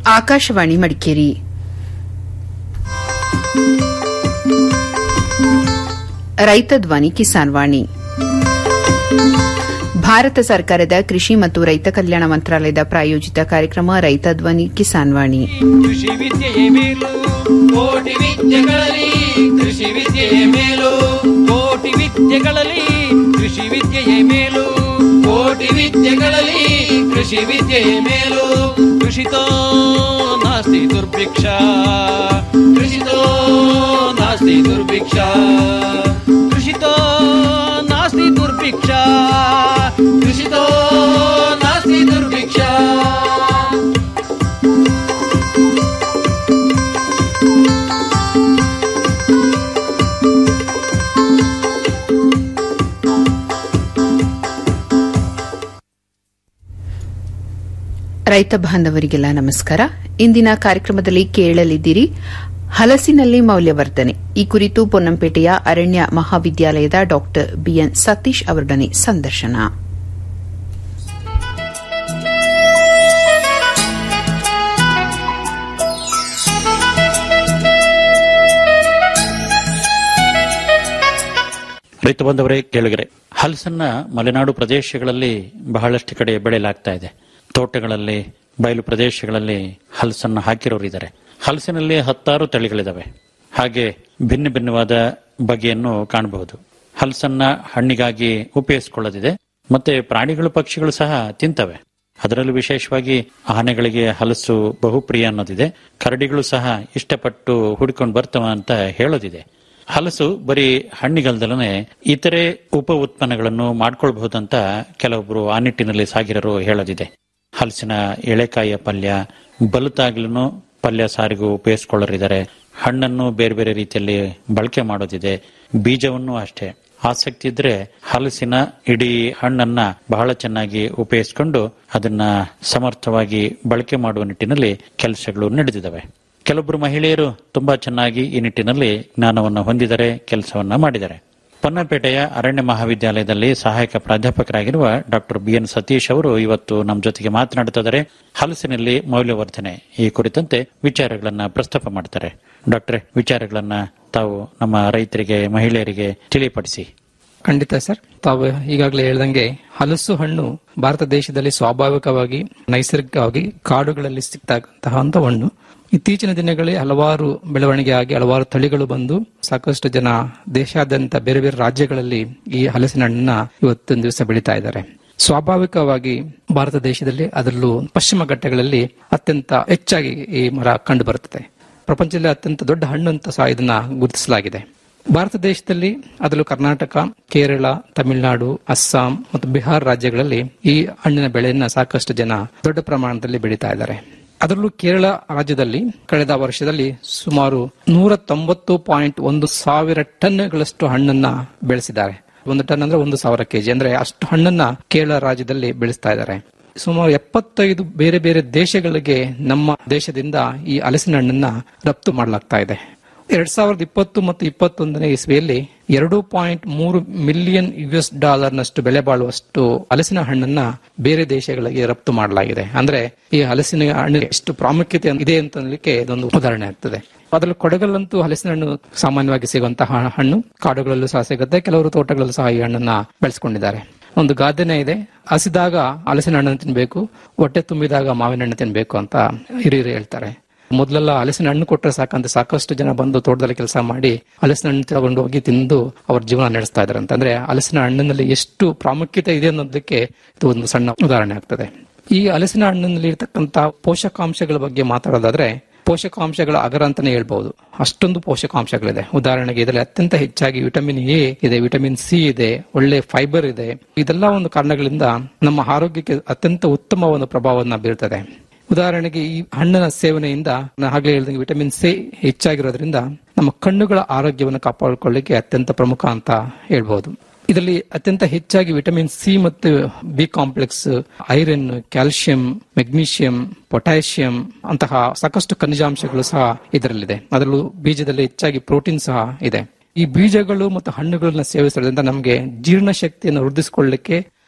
ಆಕಾಶವಾಣಿ ಮಡಿಕೇರಿ ರೈತ ಧ್ವನಿ ಕಿಸಾನ್ ವಾಣಿ ಭಾರತ ಸರ್ಕಾರದ ಕೃಷಿ ಮತ್ತು ರೈತ ಕಲ್ಯಾಣ ಮಂತ್ರಾಲಯದ ಪ್ರಾಯೋಜಿತ ಕಾರ್ಯಕ್ರಮ ರೈತ ಧ್ವನಿ ಕಿಸಾನ್ ವಾಣಿ ಕೃಷಿ ವಿದ್ಯೆಯೇ ಮೇಲು ಕೋಟಿ ವಿದ್ಯೆಗಳಲ್ಲಿ ಕೃಷಿ ವಿದ್ಯೆಯೇ ಮೇಲು ಕೋಟಿ ವಿದ್ಯೆಗಳಲ್ಲಿ ಕೃಷಿ ವಿದ್ಯೆಯೇ ಮೇಲು ಕೋಟಿ ವಿದ್ಯೆಗಳಲ್ಲಿ ಕೃಷಿ ವಿದ್ಯೆಯೇ ಮೇಲು ಕೃಷಿತೋ ನಾಸ್ತಿ ದುರ್ಭಿಕ್ಷ ಕೃಷಿತೋ ನಾಸ್ತಿ ದುರ್ಭಿಕ್ಷ ಕೃಷಿತೋ ನಾಸ್ತಿ ದುರ್ಭಿಕ್ಷ ಕೃಷಿತೋ ನಾಸ್ತಿ ದುರ್ಭಿಕ್ಷ ರೈತ ಬಾಂಧವರಿಗೆಲ್ಲ ನಮಸ್ಕಾರ ಇಂದಿನ ಕಾರ್ಯಕ್ರಮದಲ್ಲಿ ಕೇಳಲಿದ್ದೀರಿ ಹಲಸಿನಲ್ಲಿ ಮೌಲ್ಯವರ್ಧನೆ ಈ ಕುರಿತು ಪೊನ್ನಂಪೇಟೆಯ ಅರಣ್ಯ ಮಹಾವಿದ್ಯಾಲಯದ ಡಾ ಬಿಎನ್ ಸತೀಶ್ ಅವರೊಡನೆ ಸಂದರ್ಶನ ರೈತ ಬಂದವರೇ ಕೇಳಿಗರೆ ಹಲಸನ್ನ ಮಲೆನಾಡು ಪ್ರದೇಶಗಳಲ್ಲಿ ಬಹಳಷ್ಟು ಕಡೆ ಬೆಳೆಯಲಾಗ್ತಾ ಇದೆ ತೋಟಗಳಲ್ಲಿ ಬಯಲು ಪ್ರದೇಶಗಳಲ್ಲಿ ಹಲಸನ್ನ ಹಾಕಿರೋರಿದ್ದಾರೆ ಹಲಸಿನಲ್ಲಿ ಹತ್ತಾರು ತಳಿಗಳಿದಾವೆ ಹಾಗೆ ಭಿನ್ನ ಭಿನ್ನವಾದ ಬಗೆಯನ್ನು ಕಾಣಬಹುದು ಹಲಸನ್ನ ಹಣ್ಣಿಗಾಗಿ ಉಪಯೋಗಿಸಿಕೊಳ್ಳದಿದೆ ಮತ್ತೆ ಪ್ರಾಣಿಗಳು ಪಕ್ಷಿಗಳು ಸಹ ತಿಂತವೆ ಅದರಲ್ಲೂ ವಿಶೇಷವಾಗಿ ಆನೆಗಳಿಗೆ ಹಲಸು ಬಹುಪ್ರಿಯ ಅನ್ನೋದಿದೆ ಕರಡಿಗಳು ಸಹ ಇಷ್ಟಪಟ್ಟು ಹುಡ್ಕೊಂಡು ಬರ್ತವ ಅಂತ ಹೇಳೋದಿದೆ ಹಲಸು ಬರೀ ಹಣ್ಣಿಗಲ್ದಲನೆ ಇತರೆ ಉಪ ಉತ್ಪನ್ನಗಳನ್ನು ಮಾಡ್ಕೊಳ್ಬಹುದಂತ ಕೆಲವೊಬ್ರು ಆ ನಿಟ್ಟಿನಲ್ಲಿ ಸಾಗಿರರು ಹೇಳೋದಿದೆ ಹಲಸಿನ ಎಳೆಕಾಯಿಯ ಪಲ್ಯ ಬಲುತಾಗ್ಲೂ ಪಲ್ಯ ಸಾರಿಗೂ ಉಪಯೋಗಿಸ್ಕೊಳ್ಳೋರಿದ್ದಾರೆ ಹಣ್ಣನ್ನು ಬೇರೆ ಬೇರೆ ರೀತಿಯಲ್ಲಿ ಬಳಕೆ ಮಾಡೋದಿದೆ ಬೀಜವನ್ನು ಅಷ್ಟೇ ಆಸಕ್ತಿ ಇದ್ರೆ ಹಲಸಿನ ಇಡೀ ಹಣ್ಣನ್ನ ಬಹಳ ಚೆನ್ನಾಗಿ ಉಪಯೋಗಿಸಿಕೊಂಡು ಅದನ್ನ ಸಮರ್ಥವಾಗಿ ಬಳಕೆ ಮಾಡುವ ನಿಟ್ಟಿನಲ್ಲಿ ಕೆಲಸಗಳು ನಡೆದಿದ್ದಾವೆ ಕೆಲವೊಬ್ಬರು ಮಹಿಳೆಯರು ತುಂಬಾ ಚೆನ್ನಾಗಿ ಈ ನಿಟ್ಟಿನಲ್ಲಿ ಜ್ಞಾನವನ್ನು ಹೊಂದಿದರೆ ಕೆಲಸವನ್ನ ಮಾಡಿದ್ದಾರೆ ಪೊನ್ನಪೇಟೆಯ ಅರಣ್ಯ ಮಹಾವಿದ್ಯಾಲಯದಲ್ಲಿ ಸಹಾಯಕ ಪ್ರಾಧ್ಯಾಪಕರಾಗಿರುವ ಡಾಕ್ಟರ್ ಬಿಎನ್ ಸತೀಶ್ ಅವರು ಇವತ್ತು ನಮ್ಮ ಜೊತೆಗೆ ಮಾತನಾಡುತ್ತಿದ್ದಾರೆ ಹಲಸಿನಲ್ಲಿ ಮೌಲ್ಯವರ್ಧನೆ ಈ ಕುರಿತಂತೆ ವಿಚಾರಗಳನ್ನ ಪ್ರಸ್ತಾಪ ಮಾಡ್ತಾರೆ ಡಾಕ್ಟರ್ ವಿಚಾರಗಳನ್ನ ತಾವು ನಮ್ಮ ರೈತರಿಗೆ ಮಹಿಳೆಯರಿಗೆ ತಿಳಿಪಡಿಸಿ ಖಂಡಿತ ಸರ್ ತಾವು ಈಗಾಗಲೇ ಹೇಳ್ದಂಗೆ ಹಲಸು ಹಣ್ಣು ಭಾರತ ದೇಶದಲ್ಲಿ ಸ್ವಾಭಾವಿಕವಾಗಿ ನೈಸರ್ಗಿಕವಾಗಿ ಕಾಡುಗಳಲ್ಲಿ ಸಿಗ್ತಕ್ಕಂತಹ ಒಂದು ಹಣ್ಣು ಇತ್ತೀಚಿನ ದಿನಗಳಲ್ಲಿ ಹಲವಾರು ಬೆಳವಣಿಗೆ ಆಗಿ ಹಲವಾರು ತಳಿಗಳು ಬಂದು ಸಾಕಷ್ಟು ಜನ ದೇಶಾದ್ಯಂತ ಬೇರೆ ಬೇರೆ ರಾಜ್ಯಗಳಲ್ಲಿ ಈ ಹಲಸಿನ ಹಣ್ಣನ್ನ ಇವತ್ತಿನ ದಿವಸ ಬೆಳೀತಾ ಇದ್ದಾರೆ ಸ್ವಾಭಾವಿಕವಾಗಿ ಭಾರತ ದೇಶದಲ್ಲಿ ಅದರಲ್ಲೂ ಪಶ್ಚಿಮ ಘಟ್ಟಗಳಲ್ಲಿ ಅತ್ಯಂತ ಹೆಚ್ಚಾಗಿ ಈ ಮರ ಕಂಡು ಬರುತ್ತದೆ ಪ್ರಪಂಚದಲ್ಲಿ ಅತ್ಯಂತ ದೊಡ್ಡ ಹಣ್ಣು ಅಂತ ಸಹ ಇದನ್ನ ಗುರುತಿಸಲಾಗಿದೆ ಭಾರತ ದೇಶದಲ್ಲಿ ಅದರಲ್ಲೂ ಕರ್ನಾಟಕ ಕೇರಳ ತಮಿಳುನಾಡು ಅಸ್ಸಾಂ ಮತ್ತು ಬಿಹಾರ್ ರಾಜ್ಯಗಳಲ್ಲಿ ಈ ಹಣ್ಣಿನ ಬೆಳೆಯನ್ನ ಸಾಕಷ್ಟು ಜನ ದೊಡ್ಡ ಪ್ರಮಾಣದಲ್ಲಿ ಬೆಳೀತಾ ಇದ್ದಾರೆ ಅದರಲ್ಲೂ ಕೇರಳ ರಾಜ್ಯದಲ್ಲಿ ಕಳೆದ ವರ್ಷದಲ್ಲಿ ಸುಮಾರು ನೂರ ತೊಂಬತ್ತು ಪಾಯಿಂಟ್ ಒಂದು ಸಾವಿರ ಟನ್ಗಳಷ್ಟು ಹಣ್ಣನ್ನ ಬೆಳೆಸಿದ್ದಾರೆ ಒಂದು ಟನ್ ಅಂದ್ರೆ ಒಂದು ಸಾವಿರ ಕೆಜಿ ಅಂದ್ರೆ ಅಷ್ಟು ಹಣ್ಣನ್ನ ಕೇರಳ ರಾಜ್ಯದಲ್ಲಿ ಬೆಳೆಸ್ತಾ ಇದ್ದಾರೆ ಸುಮಾರು ಎಪ್ಪತ್ತೈದು ಬೇರೆ ಬೇರೆ ದೇಶಗಳಿಗೆ ನಮ್ಮ ದೇಶದಿಂದ ಈ ಹಲಸಿನ ಹಣ್ಣನ್ನ ರಫ್ತು ಮಾಡಲಾಗ್ತಾ ಇದೆ ಎರಡ್ ಸಾವಿರದ ಇಪ್ಪತ್ತು ಮತ್ತು ಇಪ್ಪತ್ತೊಂದನೇ ಇಸ್ವಿಯಲ್ಲಿ ಎರಡು ಪಾಯಿಂಟ್ ಮೂರು ಮಿಲಿಯನ್ ಯು ಎಸ್ ಡಾಲರ್ನಷ್ಟು ಬೆಲೆ ಬಾಳುವಷ್ಟು ಹಲಸಿನ ಹಣ್ಣನ್ನ ಬೇರೆ ದೇಶಗಳಿಗೆ ರಫ್ತು ಮಾಡಲಾಗಿದೆ ಅಂದ್ರೆ ಈ ಹಲಸಿನ ಹಣ್ಣಿಗೆ ಎಷ್ಟು ಪ್ರಾಮುಖ್ಯತೆ ಇದೆ ಅಂತ ಅನ್ನಲಿಕ್ಕೆ ಇದೊಂದು ಉದಾಹರಣೆ ಆಗ್ತದೆ ಅದರಲ್ಲಿ ಕೊಡಗಲ್ಲಂತೂ ಹಲಸಿನ ಹಣ್ಣು ಸಾಮಾನ್ಯವಾಗಿ ಸಿಗುವಂತಹ ಹಣ್ಣು ಕಾಡುಗಳಲ್ಲೂ ಸಹ ಸಿಗುತ್ತೆ ಕೆಲವರು ತೋಟಗಳಲ್ಲೂ ಸಹ ಈ ಹಣ್ಣನ್ನ ಬೆಳೆಸ್ಕೊಂಡಿದ್ದಾರೆ ಒಂದು ಗಾದೆನೇ ಇದೆ ಹಸಿದಾಗ ಹಲಸಿನ ಹಣ್ಣನ್ನು ತಿನ್ಬೇಕು ಹೊಟ್ಟೆ ತುಂಬಿದಾಗ ಮಾವಿನ ಹಣ್ಣು ತಿನ್ಬೇಕು ಅಂತ ಹಿರಿಯರು ಹೇಳ್ತಾರೆ ಮೊದಲೆಲ್ಲ ಹಲಸಿನ ಹಣ್ಣು ಕೊಟ್ಟರೆ ಸಾಕಂತ ಸಾಕಷ್ಟು ಜನ ಬಂದು ತೋಟದಲ್ಲಿ ಕೆಲಸ ಮಾಡಿ ಹಲಸಿನ ಹಣ್ಣು ತಗೊಂಡು ಹೋಗಿ ತಿಂದು ಅವ್ರ ಜೀವನ ನಡೆಸ್ತಾ ಇದ್ದಾರೆ ಅಂತಂದ್ರೆ ಹಲಸಿನ ಹಣ್ಣಿನಲ್ಲಿ ಎಷ್ಟು ಪ್ರಾಮುಖ್ಯತೆ ಇದೆ ಅನ್ನೋದಕ್ಕೆ ಇದು ಒಂದು ಸಣ್ಣ ಉದಾಹರಣೆ ಆಗ್ತದೆ ಈ ಹಲಸಿನ ಹಣ್ಣಿನಲ್ಲಿ ಇರ್ತಕ್ಕಂತ ಪೋಷಕಾಂಶಗಳ ಬಗ್ಗೆ ಮಾತಾಡೋದಾದ್ರೆ ಪೋಷಕಾಂಶಗಳ ಅಗರ ಅಂತಾನೆ ಹೇಳ್ಬಹುದು ಅಷ್ಟೊಂದು ಪೋಷಕಾಂಶಗಳಿದೆ ಉದಾಹರಣೆಗೆ ಇದರಲ್ಲಿ ಅತ್ಯಂತ ಹೆಚ್ಚಾಗಿ ವಿಟಮಿನ್ ಎ ಇದೆ ವಿಟಮಿನ್ ಸಿ ಇದೆ ಒಳ್ಳೆ ಫೈಬರ್ ಇದೆ ಇದೆಲ್ಲ ಒಂದು ಕಾರಣಗಳಿಂದ ನಮ್ಮ ಆರೋಗ್ಯಕ್ಕೆ ಅತ್ಯಂತ ಉತ್ತಮ ಒಂದು ಪ್ರಭಾವವನ್ನು ಬೀರ್ತದೆ ಉದಾಹರಣೆಗೆ ಈ ಹಣ್ಣಿನ ಸೇವನೆಯಿಂದ ನಾನು ಆಗ್ಲೇ ಹೇಳಿದಂಗೆ ವಿಟಮಿನ್ ಸಿ ಹೆಚ್ಚಾಗಿರೋದ್ರಿಂದ ನಮ್ಮ ಕಣ್ಣುಗಳ ಆರೋಗ್ಯವನ್ನು ಕಾಪಾಡಿಕೊಳ್ಳಿಕ್ಕೆ ಅತ್ಯಂತ ಪ್ರಮುಖ ಅಂತ ಹೇಳ್ಬಹುದು ಇದರಲ್ಲಿ ಅತ್ಯಂತ ಹೆಚ್ಚಾಗಿ ವಿಟಮಿನ್ ಸಿ ಮತ್ತು B complex iron calcium magnesium potassium ಅಂತಹ ಸಾಕಷ್ಟು ಖನಿಜಾಂಶಗಳು ಸಹ ಇದರಲ್ಲಿದೆ ಅದರಲ್ಲೂ ಬೀಜದಲ್ಲಿ ಹೆಚ್ಚಾಗಿ ಪ್ರೋಟೀನ್ ಸಹ ಇದೆ ಈ ಬೀಜಗಳು ಮತ್ತು ಹಣ್ಣುಗಳನ್ನ ಸೇವಿಸೋದ್ರಿಂದ ನಮಗೆ ಜೀರ್ಣಶಕ್ತಿಯನ್ನು ವೃದ್ಧಿಸಿಕೊಳ್ಳಲಿಕ್ಕೆ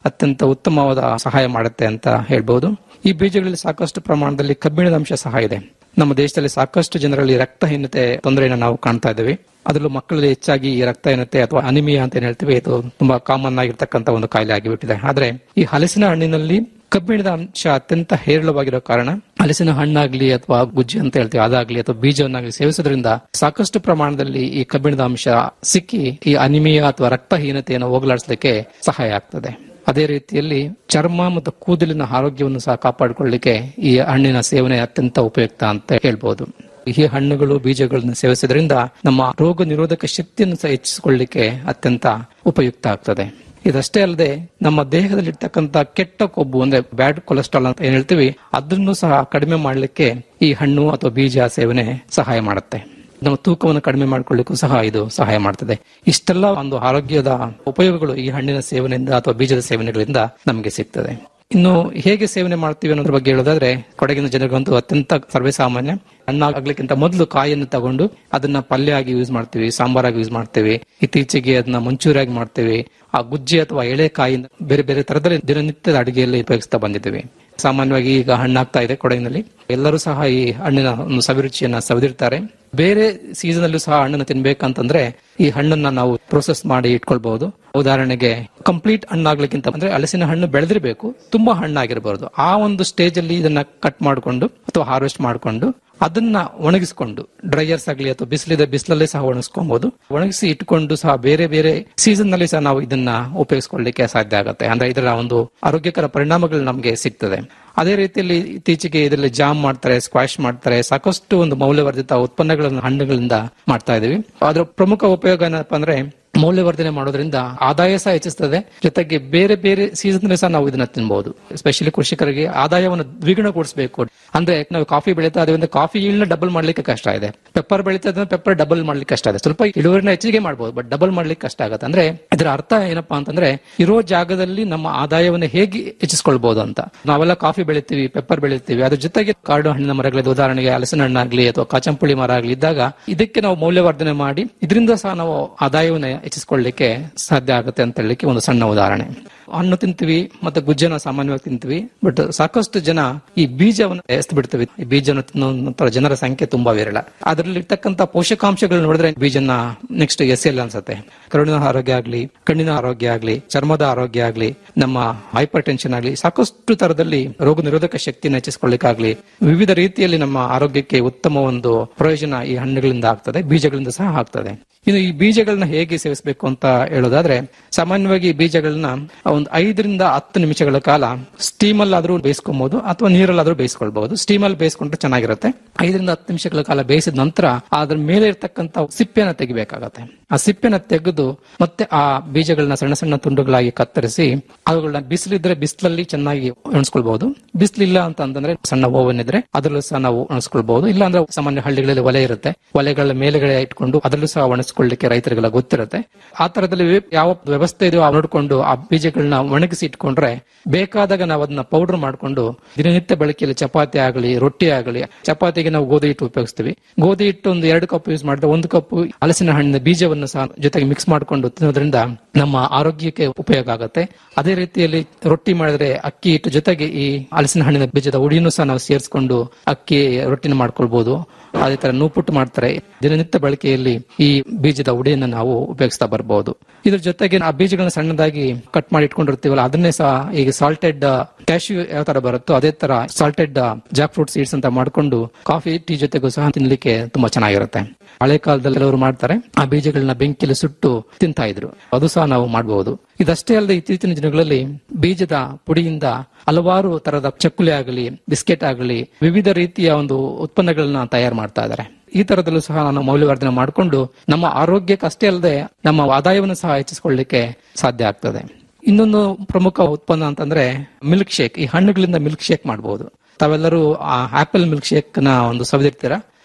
ಅತ್ಯಂತ ಉತ್ತಮವಾದ ಸಹಾಯ ಮಾಡುತ್ತೆ ಅಂತ ಹೇಳ್ಬಹುದು ಈ ಬೀಜಗಳಲ್ಲಿ ಸಾಕಷ್ಟು ಪ್ರಮಾಣದಲ್ಲಿ ಕಬ್ಬಿಣದ ಅಂಶ ಸಹ ಇದೆ ನಮ್ಮ ದೇಶದಲ್ಲಿ ಸಾಕಷ್ಟು ಜನರಲ್ಲಿ ರಕ್ತಹೀನತೆ ತೊಂದರೆಯನ್ನು ನಾವು ಕಾಣ್ತಾ ಇದ್ದೇವೆ ಅದರಲ್ಲೂ ಮಕ್ಕಳಲ್ಲಿ ಹೆಚ್ಚಾಗಿ ಈ ರಕ್ತಹೀನತೆ ಅಥವಾ ಅನಿಮಿಯಾ ಅಂತ ಏನ್ ಹೇಳ್ತೀವಿ ಇದು ತುಂಬಾ ಕಾಮನ್ ಆಗಿರ್ತಕ್ಕಂಥ ಒಂದು ಕಾಯಿಲೆ ಆಗಿಬಿಟ್ಟಿದೆ ಆದ್ರೆ ಈ ಹಲಸಿನ ಹಣ್ಣಿನಲ್ಲಿ ಕಬ್ಬಿಣದ ಅಂಶ ಅತ್ಯಂತ ಹೇರಳವಾಗಿರೋ ಕಾರಣ ಹಲಸಿನ ಹಣ್ಣಾಗ್ಲಿ ಅಥವಾ ಗುಜ್ಜಿ ಅಂತ ಹೇಳ್ತೀವಿ ಅದಾಗ್ಲಿ ಅಥವಾ ಬೀಜವನ್ನಾಗ್ಲಿ ಸೇವಿಸೋದ್ರಿಂದ ಸಾಕಷ್ಟು ಪ್ರಮಾಣದಲ್ಲಿ ಈ ಕಬ್ಬಿಣದ ಅಂಶ ಸಿಕ್ಕಿ ಈ ಅನಿಮಿಯಾ ಅಥವಾ ರಕ್ತಹೀನತೆಯನ್ನು ಹೋಗಲಾಡಿಸಲಿಕ್ಕೆ ಸಹಾಯ ಆಗ್ತದೆ ಅದೇ ರೀತಿಯಲ್ಲಿ ಚರ್ಮ ಮತ್ತು ಕೂದಲಿನ ಆರೋಗ್ಯವನ್ನು ಸಹ ಕಾಪಾಡಿಕೊಳ್ಳಲಿಕ್ಕೆ ಈ ಹಣ್ಣಿನ ಸೇವನೆ ಅತ್ಯಂತ ಉಪಯುಕ್ತ ಅಂತ ಹೇಳ್ಬೋದು ಈ ಹಣ್ಣುಗಳು ಬೀಜಗಳನ್ನು ಸೇವಿಸೋದ್ರಿಂದ ನಮ್ಮ ರೋಗ ನಿರೋಧಕ ಶಕ್ತಿಯನ್ನು ಸಹ ಹೆಚ್ಚಿಸಿಕೊಳ್ಳಲಿಕ್ಕೆ ಅತ್ಯಂತ ಉಪಯುಕ್ತ ಆಗ್ತದೆ ಇದಷ್ಟೇ ಅಲ್ಲದೆ ನಮ್ಮ ದೇಹದಲ್ಲಿರ್ತಕ್ಕಂಥ ಕೆಟ್ಟ ಕೊಬ್ಬು ಅಂದ್ರೆ ಬ್ಯಾಡ್ ಕೊಲೆಸ್ಟ್ರಾಲ್ ಅಂತ ಏನ್ ಹೇಳ್ತೀವಿ ಅದನ್ನು ಸಹ ಕಡಿಮೆ ಮಾಡಲಿಕ್ಕೆ ಈ ಹಣ್ಣು ಅಥವಾ ಬೀಜ ಸೇವನೆ ಸಹಾಯ ಮಾಡುತ್ತೆ ನಮ್ಮ ತೂಕವನ್ನು ಕಡಿಮೆ ಮಾಡ್ಕೊಳ್ಳಿಕ್ಕೂ ಸಹ ಇದು ಸಹಾಯ ಮಾಡ್ತದೆ ಇಷ್ಟೆಲ್ಲ ಒಂದು ಆರೋಗ್ಯದ ಉಪಯೋಗಗಳು ಈ ಹಣ್ಣಿನ ಸೇವನೆಯಿಂದ ಅಥವಾ ಬೀಜದ ಸೇವನೆಗಳಿಂದ ನಮಗೆ ಸಿಗ್ತದೆ ಇನ್ನು ಹೇಗೆ ಸೇವನೆ ಮಾಡ್ತೀವಿ ಅನ್ನೋದ್ರ ಬಗ್ಗೆ ಹೇಳೋದಾದ್ರೆ ಕೊಡಗಿನ ಜನರಿಗಂತೂ ಅತ್ಯಂತ ಸರ್ವೇ ಸಾಮಾನ್ಯ ಹಣ್ಣಾಗ್ಲಿಕ್ಕಿಂತ ಮೊದಲು ಕಾಯಿಯನ್ನು ತಗೊಂಡು ಅದನ್ನ ಪಲ್ಯ ಆಗಿ ಯೂಸ್ ಮಾಡ್ತೀವಿ ಸಾಂಬಾರಾಗಿ ಯೂಸ್ ಮಾಡ್ತೀವಿ ಇತ್ತೀಚೆಗೆ ಅದನ್ನ ಮಂಚೂರಿಯಾಗಿ ಮಾಡ್ತೀವಿ ಆ ಗುಜ್ಜಿ ಅಥವಾ ಎಳೆಕಾಯಿ ಬೇರೆ ಬೇರೆ ತರದಲ್ಲಿ ದಿನನಿತ್ಯದ ಅಡಿಗೆಯಲ್ಲಿ ಉಪಯೋಗಿಸ್ತಾ ಬಂದಿದ್ದೀವಿ ಸಾಮಾನ್ಯವಾಗಿ ಈಗ ಹಣ್ಣಾಗ್ತಾ ಇದೆ ಕೊಡಗಿನಲ್ಲಿ ಎಲ್ಲರೂ ಸಹ ಈ ಹಣ್ಣಿನ ಒಂದು ಸವಿರುಚಿಯನ್ನ ಸವಿದಿರ್ತಾರೆ ಬೇರೆ ಸೀಸನ್ ಅಲ್ಲೂ ಸಹ ಹಣ್ಣನ್ನು ತಿನ್ಬೇಕಂತಂದ್ರೆ ಈ ಹಣ್ಣನ್ನ ನಾವು ಪ್ರೋಸೆಸ್ ಮಾಡಿ ಇಟ್ಕೊಳ್ಬಹುದು ಉದಾಹರಣೆಗೆ ಕಂಪ್ಲೀಟ್ ಹಣ್ಣಾಗ್ಲಿಕ್ಕಿಂತ ಅಂದ್ರೆ ಹಲಸಿನ ಹಣ್ಣು ಬೆಳೆದಿರಬೇಕು ತುಂಬಾ ಹಣ್ಣಾಗಿರಬಾರದು ಆ ಒಂದು ಸ್ಟೇಜ್ ಅಲ್ಲಿ ಇದನ್ನ ಕಟ್ ಮಾಡಿಕೊಂಡು ಅಥವಾ ಹಾರ್ವೆಸ್ಟ್ ಮಾಡಿಕೊಂಡು ಅದನ್ನ ಒಣಗಿಸಿಕೊಂಡು ಡ್ರೈಯರ್ಸ್ ಆಗಲಿ ಅಥವಾ ಬಿಸಿಲಿದೆ ಬಿಸಿಲಲ್ಲೇ ಸಹ ಒಣಗಿಸ್ಕೊಬಹುದು ಒಣಗಿಸಿ ಇಟ್ಕೊಂಡು ಸಹ ಬೇರೆ ಬೇರೆ ಸೀಸನ್ ನಲ್ಲಿ ಸಹ ನಾವು ಇದನ್ನ ಉಪಯೋಗಿಸ್ಕೊಳ್ಳಿಕ್ಕೆ ಸಾಧ್ಯ ಆಗುತ್ತೆ ಅಂದ್ರೆ ಇದರ ಒಂದು ಆರೋಗ್ಯಕರ ಪರಿಣಾಮಗಳು ನಮಗೆ ಸಿಗ್ತದೆ ಅದೇ ರೀತಿಯಲ್ಲಿ ಇತ್ತೀಚೆಗೆ ಇದರಲ್ಲಿ ಜಾಮ್ ಮಾಡ್ತಾರೆ ಸ್ಕ್ವಾಶ್ ಮಾಡ್ತಾರೆ ಸಾಕಷ್ಟು ಒಂದು ಮೌಲ್ಯವರ್ಧಿತ ಉತ್ಪನ್ನಗಳನ್ನು ಹಣ್ಣುಗಳಿಂದ ಮಾಡ್ತಾ ಇದೀವಿ ಅದರ ಪ್ರಮುಖ ಉಪಯೋಗ ಏನಪ್ಪಾ ಅಂದ್ರೆ ಮೌಲ್ಯವರ್ಧನೆ ಮಾಡೋದ್ರಿಂದ ಆದಾಯ ಸಹ ಹೆಚ್ಚಿಸ್ತದೆ ಜೊತೆಗೆ ಬೇರೆ ಬೇರೆ ಸೀಸನ್ ಸಹ ನಾವು ಇದನ್ನ ತಿನ್ಬಹುದು ಎಸ್ಪೆಷಲಿ ಕೃಷಿಕರಿಗೆ ಆದಾಯವನ್ನು ದ್ವಿಗುಣಗೊಳಿಸಬೇಕು ಅಂದ್ರೆ ನಾವು ಕಾಫಿ ಬೆಳೀತಾ ಅದರಿಂದ ಕಾಫಿ ಇಳ್ನ ಡಬಲ್ ಮಾಡ್ಲಿಕ್ಕೆ ಕಷ್ಟ ಇದೆ ಪೆಪ್ಪರ್ ಬೆಳೀತಾ ಇದ್ರೆ ಪೆಪ್ಪರ್ ಡಬಲ್ ಮಾಡ್ಲಿಕ್ಕೆ ಕಷ್ಟ ಇದೆ ಸ್ವಲ್ಪ ಇಳುವರಿನ ಹೆಚ್ಚಿಗೆ ಮಾಡಬಹುದು ಬಟ್ ಡಬಲ್ ಮಾಡ್ಲಿಕ್ಕೆ ಕಷ್ಟ ಆಗುತ್ತೆ ಅಂದ್ರೆ ಇದರ ಅರ್ಥ ಏನಪ್ಪಾ ಅಂತಂದ್ರೆ ಇರೋ ಜಾಗದಲ್ಲಿ ನಮ್ಮ ಆದಾಯವನ್ನು ಹೇಗೆ ಹೆಚ್ಚಿಸ್ಕೊಳ್ಬಹುದು ಅಂತ ನಾವೆಲ್ಲ ಕಾಫಿ ಬೆಳಿತೀವಿ ಪೆಪ್ಪರ್ ಬೆಳಿತೀವಿ ಅದ್ರ ಜೊತೆಗೆ ಕಾಡು ಹಣ್ಣಿನ ಮರಗಳಿದೆ ಉದಾಹರಣೆಗೆ ಹಲಸಿನ ಹಣ್ಣಾಗ್ಲಿ ಅಥವಾ ಕಾಚಂಪುಳಿ ಮರ ಆಗ್ಲಿ ಇದ್ದಾಗ ಇದಕ್ಕೆ ನಾವು ಮೌಲ್ಯವರ್ಧನೆ ಮಾಡಿ ಇದರಿಂದ ಸಹ ನಾವು ಆದಾಯವನ್ನು ಹೆಚ್ಚಿಸ್ಕೊಳ್ಳಿಕ್ಕೆ ಸಾಧ್ಯ ಆಗುತ್ತೆ ಅಂತ ಹೇಳಲಿಕ್ಕೆ ಒಂದು ಸಣ್ಣ ಉದಾಹರಣೆ ಹಣ್ಣು ತಿಂತೀವಿ ಮತ್ತೆ ಗುಜ್ಜನ ಸಾಮಾನ್ಯವಾಗಿ ತಿಂತೀವಿ ಬಟ್ ಸಾಕಷ್ಟು ಜನ ಈ ಬೀಜವನ್ನು ಎಸ್ತು ಬಿಡ್ತೀವಿ ಈ ಬೀಜವನ್ನು ತಿನ್ನುವಂತ ಜನರ ಸಂಖ್ಯೆ ತುಂಬಾ ವಿರಳ ಅದರಲ್ಲಿ ಇರ್ತಕ್ಕಂಥ ಪೋಷಕಾಂಶಗಳು ನೋಡಿದ್ರೆ ಬೀಜನ ನೆಕ್ಸ್ಟ್ ಎಸ್ ಎಲ್ ಅನ್ಸುತ್ತೆ ಕರುಳಿನ ಆರೋಗ್ಯ ಆಗ್ಲಿ ಕಣ್ಣಿನ ಆರೋಗ್ಯ ಆಗ್ಲಿ ಚರ್ಮದ ಆರೋಗ್ಯ ಆಗ್ಲಿ ನಮ್ಮ ಹೈಪರ್ ಟೆನ್ಷನ್ ಆಗ್ಲಿ ಸಾಕಷ್ಟು ತರದಲ್ಲಿ ರೋಗ ನಿರೋಧಕ ಶಕ್ತಿಯನ್ನು ಹೆಚ್ಚಿಸಿಕೊಳ್ಳಿಕ್ಕಾಗ್ಲಿ ವಿವಿಧ ರೀತಿಯಲ್ಲಿ ನಮ್ಮ ಆರೋಗ್ಯಕ್ಕೆ ಉತ್ತಮ ಒಂದು ಪ್ರಯೋಜನ ಈ ಹಣ್ಣುಗಳಿಂದ ಆಗ್ತದೆ ಬೀಜಗಳಿಂದ ಸಹ ಆಗ್ತದೆ ಇನ್ನು ಈ ಬೀಜಗಳನ್ನ ಹೇಗೆ ಸೇವಿಸಬೇಕು ಅಂತ ಹೇಳೋದಾದ್ರೆ ಸಾಮಾನ್ಯವಾಗಿ ಈ ಬೀಜಗಳನ್ನ ಒಂದು ಐದರಿಂದ ಹತ್ತು ನಿಮಿಷಗಳ ಕಾಲ ಸ್ಟೀಮ್ ಅಲ್ಲಾದ್ರೂ ಬೇಯಿಸ್ಕೊಬಹುದು ಅಥವಾ ನೀರಲ್ಲಾದ್ರೂ ಬೇಯಿಸ್ಕೊಳ್ಬಹುದು ಸ್ಟೀಮ್ ಅಲ್ಲಿ ಬೇಯಿಸ್ಕೊಂಡ್ರೆ ಚೆನ್ನಾಗಿರುತ್ತೆ ಐದರಿಂದ ಹತ್ತು ನಿಮಿಷಗಳ ಕಾಲ ಬೇಯಿಸಿದ ನಂತರ ಅದ್ರ ಮೇಲೆ ಇರ್ತಕ್ಕಂಥ ಸಿಪ್ಪೆನ ತೆಗಿಬೇಕಾಗತ್ತೆ ಆ ಸಿಪ್ಪೆನ ತೆಗೆದು ಮತ್ತೆ ಆ ಬೀಜಗಳನ್ನ ಸಣ್ಣ ಸಣ್ಣ ತುಂಡುಗಳಾಗಿ ಕತ್ತರಿಸಿ ಅವುಗಳನ್ನ ಬಿಸಿಲಿದ್ರೆ ಬಿಸಿಲಲ್ಲಿ ಚೆನ್ನಾಗಿ ಒಣಸ್ಕೊಳ್ಬಹುದು ಬಿಸಿಲಿಲ್ಲ ಅಂತ ಅಂತಂದ್ರೆ ಸಣ್ಣ ಓವನ್ ಇದ್ರೆ ಅದರಲ್ಲೂ ಸಹ ನಾವು ಒಣಸ್ಕೊಳ್ಬಹುದು ಇಲ್ಲ ಅಂದ್ರೆ ಸಾಮಾನ್ಯ ಹಳ್ಳಿಗಳಲ್ಲಿ ಒಲೆ ಇರುತ್ತೆ ಒಲೆಗಳ ಮೇಲೆಗಡೆ ಇಟ್ಕೊಂಡು ಅದರಲ್ಲೂ ಸಹ ಒಣಸ್ಕೊಳ್ಳಿಕ್ಕೆ ರೈತರಿಗೆಲ್ಲ ಗೊತ್ತಿರುತ್ತೆ ಆ ತರದಲ್ಲಿ ಯಾವ ವ್ಯವಸ್ಥೆ ಇದೆಯೋ ನೋಡಿಕೊಂಡು ಆ ಬೀಜಗಳನ್ನ ಒಣಗಿಸಿ ಇಟ್ಕೊಂಡ್ರೆ ಬೇಕಾದಾಗ ನಾವು ಅದನ್ನ ಪೌಡರ್ ಮಾಡ್ಕೊಂಡು ದಿನನಿತ್ಯ ಬಳಕೆಯಲ್ಲಿ ಚಪಾತಿ ಆಗಲಿ ರೊಟ್ಟಿ ಆಗಲಿ ಚಪಾತಿಗೆ ನಾವು ಗೋಧಿ ಹಿಟ್ಟು ಉಪಯೋಗಿಸ್ತೀವಿ ಗೋಧಿ ಹಿಟ್ಟು ಒಂದು ಎರಡು ಕಪ್ ಯೂಸ್ ಮಾಡಿದ್ರೆ ಒಂದು ಕಪ್ ಹಲಸಿನ ಹಣ್ಣಿನ ಬೀಜವನ್ನು ಸಹ ಜೊತೆಗೆ ಮಿಕ್ಸ್ ಮಾಡ್ಕೊಂಡು ತಿನ್ನೋದ್ರಿಂದ ನಮ್ಮ ಆರೋಗ್ಯಕ್ಕೆ ಉಪಯೋಗ ಆಗುತ್ತೆ ಅದೇ ರೀತಿಯಲ್ಲಿ ರೊಟ್ಟಿ ಮಾಡಿದ್ರೆ ಅಕ್ಕಿ ಹಿಟ್ಟು ಜೊತೆಗೆ ಈ ಹಲಸಿನ ಹಣ್ಣಿನ ಬೀಜದ ಉಡಿಯನ್ನು ಸಹ ನಾವು ಸೇರಿಸ್ಕೊಂಡು ಅಕ್ಕಿ ರೊಟ್ಟಿನ ಮಾಡ್ಕೊಳ್ಬಹುದು ಅದೇ ತರ ನೂಪುಟ್ಟು ಮಾಡ್ತಾರೆ ದಿನನಿತ್ಯ ಬಳಕೆಯಲ್ಲಿ ಈ ಬೀಜದ ಉಡಿಯನ್ನು ನಾವು ಉಪಯೋಗಿಸ್ತಾ ಬರಬಹುದು ಇದ್ರ ಜೊತೆಗೆ ಆ ಬೀಜಗಳನ್ನ ಸಣ್ಣದಾಗಿ ಕಟ್ ಮಾಡಿ ಇಟ್ಕೊಂಡಿರ್ತೀವಲ್ಲ ಅದನ್ನೇ ಸಹ ಈಗ ಸಾಲ್ಟೆಡ್ ಕ್ಯಾಶ್ಯೂ ಯಾವ ತರ ಬರುತ್ತೋ ಅದೇ ತರ ಸಾಲ್ಟೆಡ್ ಜಾಕ್ ಫ್ರೂಟ್ ಸೀಡ್ಸ್ ಅಂತ ಮಾಡ್ಕೊಂಡು ಕಾಫಿ ಟೀ ಜೊತೆಗೂ ಸಹ ತಿನ್ಲಿಕ್ಕೆ ತುಂಬಾ ಚೆನ್ನಾಗಿರುತ್ತೆ ಹಳೆ ಕಾಲದಲ್ಲಿ ಕೆಲವರು ಮಾಡ್ತಾರೆ ಆ ಬೀಜಗಳನ್ನ ಬೆಂಕಿಯಲ್ಲಿ ಸುಟ್ಟು ತಿಂತಾ ಇದ್ರು ಅದು ಸಹ ನಾವು ಮಾಡಬಹುದು ಇದಷ್ಟೇ ಅಲ್ಲದೆ ಇತ್ತೀಚಿನ ದಿನಗಳಲ್ಲಿ ಬೀಜದ ಪುಡಿಯಿಂದ ಹಲವಾರು ತರದ ಚಕ್ಕುಲಿ ಆಗಲಿ ಬಿಸ್ಕೆಟ್ ಆಗಲಿ ವಿವಿಧ ರೀತಿಯ ಒಂದು ಉತ್ಪನ್ನಗಳನ್ನ ತಯಾರು ಮಾಡ್ತಾ ಇದ್ದಾರೆ ಈ ತರದಲ್ಲೂ ಸಹ ನಾವು ಮೌಲ್ಯವರ್ಧನೆ ಮಾಡಿಕೊಂಡು ನಮ್ಮ ಆರೋಗ್ಯಕ್ಕೆ ಅಷ್ಟೇ ಅಲ್ಲದೆ ನಮ್ಮ ಆದಾಯವನ್ನು ಸಹ ಹೆಚ್ಚಿಸಿಕೊಳ್ಳಲಿಕ್ಕೆ ಸಾಧ್ಯ ಆಗ್ತದೆ ಇನ್ನೊಂದು ಪ್ರಮುಖ ಉತ್ಪನ್ನ ಅಂತಂದ್ರೆ ಮಿಲ್ಕ್ ಶೇಕ್ ಈ ಹಣ್ಣುಗಳಿಂದ ಮಿಲ್ಕ್ ಶೇಕ್ ಮಾಡಬಹುದು ತಾವೆಲ್ಲರೂ ಆ ಆಪಲ್ ಮಿಲ್ಕ್ ಶೇಕ್ ನ ಒಂದು ಸವಿದಿರ್ತೀರಾ